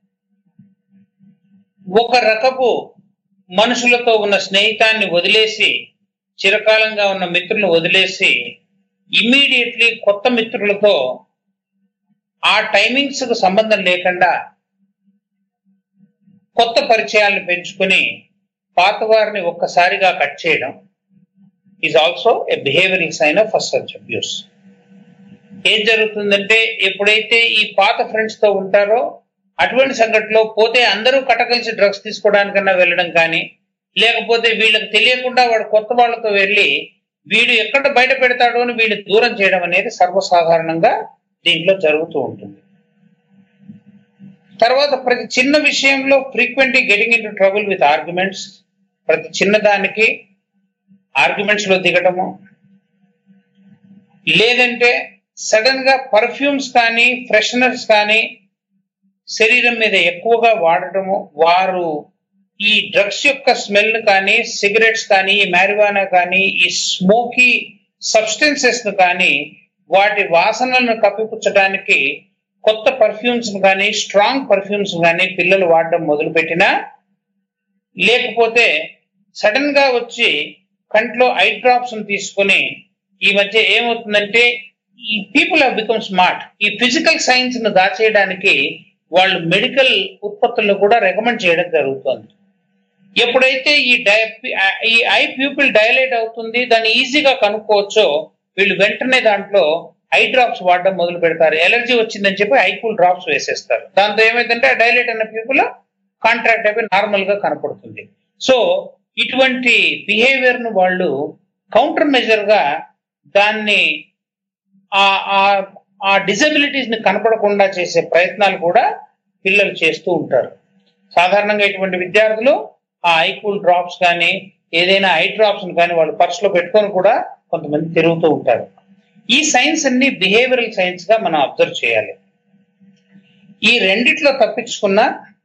ఒక రకపు మనుషులతో ఉన్న స్నేహితాన్ని వదిలేసి చిరకాలంగా ఉన్న మిత్రులను వదిలేసి ఇమ్మీడియట్లీ కొత్త మిత్రులతో ఆ టైమింగ్స్ కు సంబంధం లేకుండా కొత్త పరిచయాలను పెంచుకొని పాత వారిని ఒక్కసారిగా కట్ చేయడం is also a behaviouring sign of first such abuse ఏం జరుగుతుందంటే ఎప్పుడైతే ఈ పాత ఫ్రెండ్స్ తో ఉంటారో అటువంటి సంఘటనలో పోతే అందరూ కట్టకలిసి డ్రగ్స్ తీసుకోవడానికన్నా వెళ్ళడం కానీ లేకపోతే వీళ్ళకి తెలియకుండా వాడు కొత్త వాళ్ళతో వెళ్ళి వీడు ఎక్కడ బయట పెడతాడో అని వీళ్ళు దూరం చేయడం అనేది సర్వసాధారణంగా దీంట్లో జరుగుతూ ఉంటుంది తర్వాత ప్రతి చిన్న విషయంలో frequently getting in trouble with arguments ప్రతి చిన్నదానికి ఆర్గ్యుమెంట్స్ లో దిగటము లేదంటే సడన్ గా పర్ఫ్యూమ్స్ కానీ ఫ్రెషనర్స్ కానీ శరీరం మీద ఎక్కువగా వాడటము వారు ఈ డ్రగ్స్ యొక్క స్మెల్ కానీ సిగరెట్స్ కానీ ఈ మ్యారివానా కానీ ఈ స్మోకీ సబ్స్టెన్సెస్ ను కానీ వాటి వాసనలను కప్పిపుచ్చడానికి కొత్త పర్ఫ్యూమ్స్ కానీ స్ట్రాంగ్ పర్ఫ్యూమ్స్ కానీ పిల్లలు వాడడం మొదలుపెట్టినా లేకపోతే సడన్ గా వచ్చి కంట్లో ఐ డ్రాప్స్ తీసుకొని ఈ మధ్య ఏమవుతుందంటే ఈ పీపుల్ హావ్ బికమ్ స్మార్ట్ ఈ ఫిజికల్ సైన్స్ ను దాచేయడానికి వాళ్ళు మెడికల్ ఉత్పత్తులను కూడా రికమెండ్ చేయడం జరుగుతుంది ఎప్పుడైతే ఈ డై ఈ ఐ ప్యూపిల్ డైలైట్ అవుతుంది దాన్ని ఈజీగా కనుక్కోవచ్చో వీళ్ళు వెంటనే దాంట్లో ఐ డ్రాప్స్ వాడడం మొదలు పెడతారు ఎలర్జీ వచ్చిందని చెప్పి ఐకూల్ డ్రాప్స్ వేసేస్తారు దాంతో ఏమైందంటే ఆ డైలైట్ అన్న పీపుల్ కాంట్రాక్ట్ అయిపోయి నార్మల్ గా కనపడుతుంది సో ఇటువంటి బిహేవియర్ ను వాళ్ళు కౌంటర్ మెజర్ గా దాన్ని ఆ డిజబిలిటీస్ ని కనపడకుండా చేసే ప్రయత్నాలు కూడా పిల్లలు చేస్తూ ఉంటారు సాధారణంగా ఇటువంటి విద్యార్థులు ఆ ఐకూల్ డ్రాప్స్ కానీ ఏదైనా ఐ డ్రాప్స్ కానీ వాళ్ళు పర్స్ లో పెట్టుకొని కూడా కొంతమంది తిరుగుతూ ఉంటారు ఈ సైన్స్ అన్ని బిహేవియరల్ సైన్స్ గా మనం అబ్జర్వ్ చేయాలి ఈ రెండిట్లో తప్పించుకున్న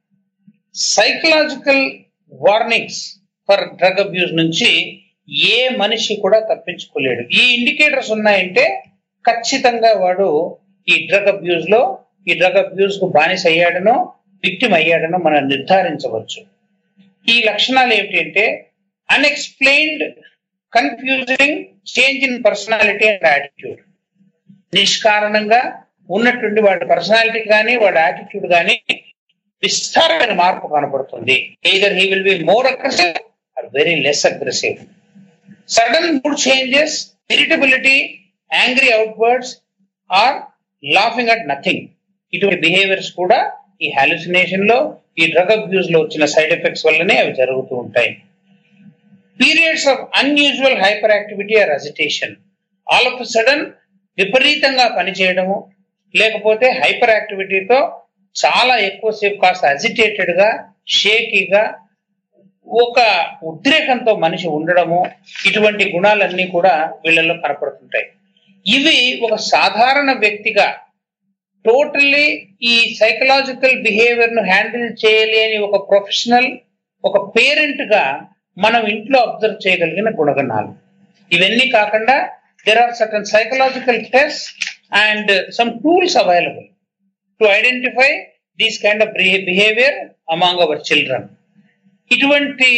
psychological warnings for drug abuse నుంచి ఏ మనిషి కూడా తప్పించుకోలేడు ఈ ఇండికేటర్స్ ఉన్నాయంటే ఖచ్చితంగా వాడు ఈ డ్రగ్ అబ్యూస్ లో ఈ డ్రగ్ అబ్యూస్ కు బానిస అయ్యాడనో విక్టిమ్ అయ్యాడనో మనం నిర్ధారించవచ్చు ఈ లక్షణాలు ఏమిటంటే unexplained confusing change in personality and attitude నిష్కారణంగా ఉన్నట్టుండి వాడి పర్సనాలిటీ కానీ వాడి యాటిట్యూడ్ కానీ విస్తారమైన మార్పు కనపడుతుంది either he will be more aggressive or very less aggressive. Sudden mood changes, irritability, angry outbursts, or laughing at nothing. ఇటువంటి బిహేవియర్స్ కూడా ఈ హాలుసినేషన్ లో ఈ డ్రగ్ అబ్యూస్ లో వచ్చిన సైడ్ ఎఫెక్ట్స్ వల్లనే అవి జరుగుతూ ఉంటాయి periods of unusual hyper activity or agitation all of sudden విపరీతంగా పనిచేయడము లేకపోతే హైపర్ యాక్టివిటీతో చాలా ఎక్కువసేపు కాస్త అజిటేటెడ్ గా షేకీగా ఒక ఉద్రేకంతో మనిషి ఉండడము ఇటువంటి గుణాలన్నీ కూడా వీళ్ళల్లో కనపడుతుంటాయి ఇవి ఒక సాధారణ వ్యక్తిగా టోటల్లీ ఈ సైకలాజికల్ బిహేవియర్ ను హ్యాండిల్ చేయలేని ఒక ప్రొఫెషనల్ ఒక పేరెంట్ గా మనం ఇంట్లో అబ్జర్వ్ చేయగలిగిన గుణగణాలు ఇవన్నీ కాకుండా there are certain psychological test and some tools available to identify these kind of behaviour among our children ఇటువంటి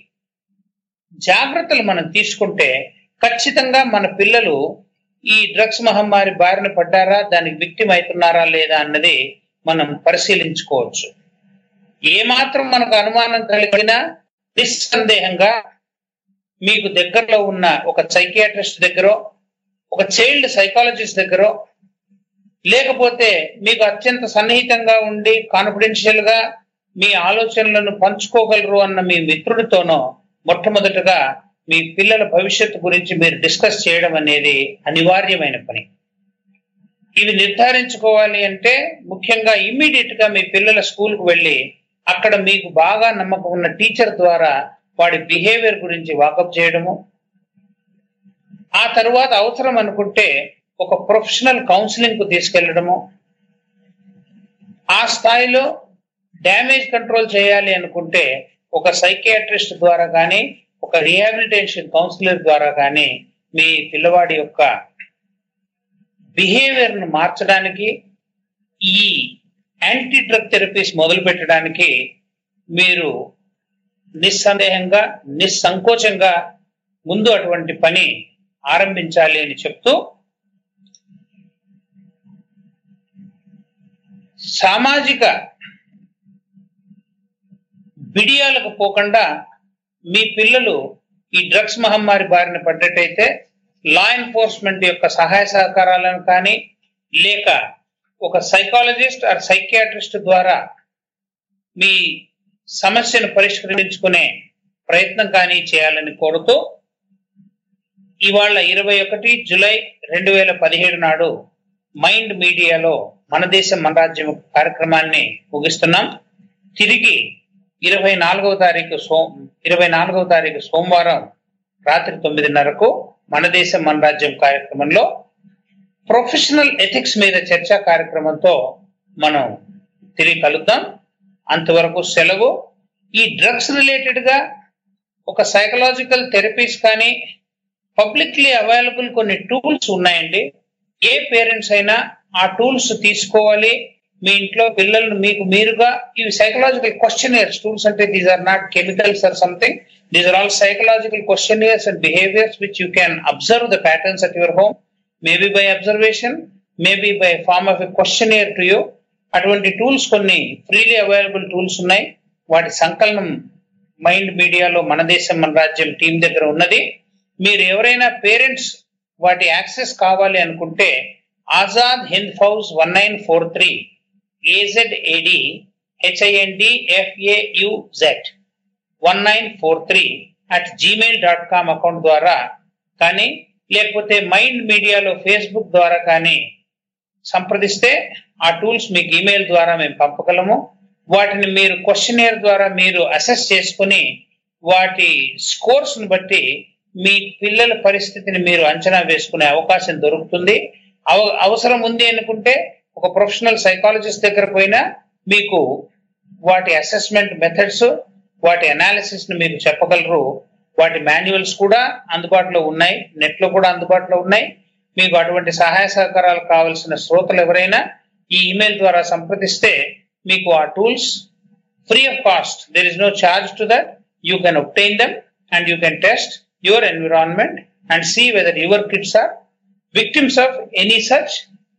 జాగ్రత్తలు మనం తీసుకుంటే ఖచ్చితంగా మన పిల్లలు ఈ డ్రగ్స్ మహమ్మారి బారిన పడ్డారా దానికి విక్టిమ్ అవుతున్నారా లేదా అన్నది మనం పరిశీలించుకోవచ్చు ఏమాత్రం మనకు అనుమానం కలిగినా నిస్సందేహంగా మీకు దగ్గరలో ఉన్న ఒక సైకియాట్రిస్ట్ దగ్గర ఒక చైల్డ్ సైకాలజిస్ట్ దగ్గర లేకపోతే మీకు అత్యంత సన్నిహితంగా ఉండి కాన్ఫిడెన్షియల్ గా మీ ఆలోచనలను పంచుకోగలరు అన్న మీ మిత్రుడితోనో మొట్టమొదటగా మీ పిల్లల భవిష్యత్తు గురించి మీరు డిస్కస్ చేయడం అనేది అనివార్యమైన పని ఇవి నిర్ధారించుకోవాలి అంటే ముఖ్యంగా ఇమ్మీడియట్ గా మీ పిల్లల స్కూల్కి వెళ్ళి అక్కడ మీకు బాగా నమ్మకం ఉన్న టీచర్ ద్వారా వాడి బిహేవియర్ గురించి వాకప్ చేయడము ఆ తరువాత అవసరం అనుకుంటే ఒక ప్రొఫెషనల్ కౌన్సిలింగ్ కు తీసుకెళ్లడము ఆ స్థాయిలో డ్యామేజ్ కంట్రోల్ చేయాలి అనుకుంటే ఒక సైకియాట్రిస్ట్ ద్వారా కానీ ఒక రిహాబిలిటేషన్ కౌన్సిలర్ ద్వారా కానీ మీ పిల్లవాడి యొక్క బిహేవియర్ ను మార్చడానికి ఈ యాంటీ డ్రగ్ థెరపీస్ మొదలు పెట్టడానికి మీరు నిస్సందేహంగా నిస్సంకోచంగా ముందు అటువంటి పని ఆరంభించాలి అని చెప్తూ సామాజిక బిడియాలకు పోకుండా మీ పిల్లలు ఈ డ్రగ్స్ మహమ్మారి బారిన పడ్డట్టయితే లా ఎన్ఫోర్స్మెంట్ యొక్క సహాయ సహకారాలను కానీ లేక ఒక సైకాలజిస్ట్ ఆర్ సైకియాట్రిస్ట్ ద్వారా మీ సమస్యను పరిష్కరించుకునే ప్రయత్నం కానీ చేయాలని కోరుతూ ఇవాళ ఇరవై ఒకటి జులై రెండు వేల పదిహేడు నాడు మైండ్ మీడియాలో మన దేశం మన రాజ్యం కార్యక్రమాన్ని ముగిస్తున్నాం తిరిగి ఇరవై నాలుగవ తారీఖు సో ఇరవై నాలుగవ తారీఖు సోమవారం రాత్రి తొమ్మిదిన్నరకు మన దేశం మన రాజ్యం కార్యక్రమంలో ప్రొఫెషనల్ ఎథిక్స్ మీద చర్చా కార్యక్రమంతో మనం తిరిగి కలుద్దాం అంతవరకు సెలవు ఈ డ్రగ్స్ రిలేటెడ్ గా ఒక సైకలాజికల్ థెరపీస్ కానీ పబ్లిక్లీ అవైలబుల్ కొన్ని టూల్స్ ఉన్నాయండి ఏ పేరెంట్స్ అయినా ఆ టూల్స్ తీసుకోవాలి మీ ఇంట్లో పిల్లలను మీకు మీరుగా ఇవి సైకలాజికల్ క్వశ్చనియర్స్ టూల్స్ అంటే these are not chemicals or something these are all psychological questionnaires and behaviours which you can observe the patterns at your home maybe by observation maybe by form of a questionnaire to you అటువంటి tools కొన్ని freely available tools ఉన్నాయి వాటి సంకలనం mind మీడియాలో మన దేశం మన రాజ్యం టీం దగ్గర ఉన్నది మీరు ఎవరైనా పేరెంట్స్ వాటి యాక్సెస్ కావాలి అనుకుంటే Azad Hind Fauj one nine four three A Z A D H I N D F A U J one nine four three at Gmail dot com account ద్వారా కానీ లేకపోతే మైండ్ మీడియాలో ఫేస్బుక్ ద్వారా కానీ సంప్రదిస్తే ఆ టూల్స్ మీకు ఇమెయిల్ ద్వారా మేము పంపగలము వాటిని మీరు క్వశ్చనియర్ ద్వారా మీరు అసెస్ చేసుకుని వాటి స్కోర్స్ ను బట్టి మీ పిల్లల పరిస్థితిని మీరు అంచనా వేసుకునే అవకాశం దొరుకుతుంది అవ- అవసరం ఉంది అనుకుంటే ఒక ప్రొఫెషనల్ సైకాలజిస్ట్ దగ్గర పోయినా మీకు వాటి అసెస్మెంట్ మెథడ్స్ వాటి అనాలిసిస్ ను మీకు చెప్పగలరు వాటి మాన్యువల్స్ కూడా అందుబాటులో ఉన్నాయి నెట్ లో కూడా అందుబాటులో ఉన్నాయి మీకు అటువంటి సహాయ సహకారాలు కావలసిన శ్రోతలు ఎవరైనా ఈ ఇమెయిల్ ద్వారా సంప్రదిస్తే మీకు ఆ tools free of cost there is no charge to that you can obtain them and you can test your environment and see whether your kids are victims of any such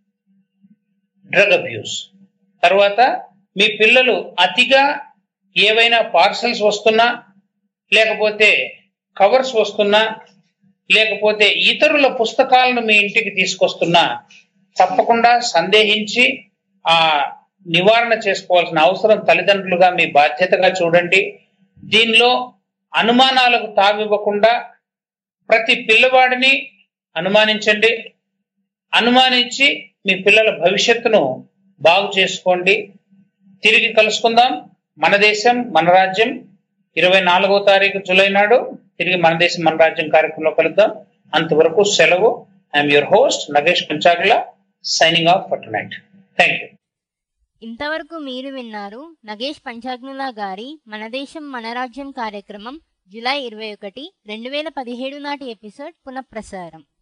drug abuse తర్వాత మీ పిల్లలు అతిగా ఏవైనా parcels వస్తున్నా లేకపోతే covers వస్తున్నా లేకపోతే ఇతరుల పుస్తకాలను మీ ఇంటికి తీసుకొస్తున్నా తప్పకుండా సందేహించి ఆ నివారణ చేసుకోవాల్సిన అవసరం తల్లిదండ్రులుగా మీ బాధ్యతగా చూడండి దీనిలో అనుమానాలకు తావివ్వకుండా ప్రతి పిల్లవాడిని అనుమానించండి అనుమానించి మీ పిల్లల భవిష్యత్తును బాగు చేసుకోండి తిరిగి కలుసుకుందాం మన దేశం మన రాజ్యం ఇరవై నాలుగో తారీఖు జూలై నాడు తిరిగి మన దేశం మన రాజ్యం కార్యక్రమంలో కలుద్దాం అంతవరకు సెలవు I'm your host Nagesh Panchagla signing off for night thank you ఇంతవరకు మీరు విన్నారు నగేష్ పంచాగ్నుల గారి మన దేశం మన రాజ్యం కార్యక్రమం జూలై ఇరవై ఒకటి రెండు వేల పదిహేడు నాటి ఎపిసోడ్ పునఃప్రసారం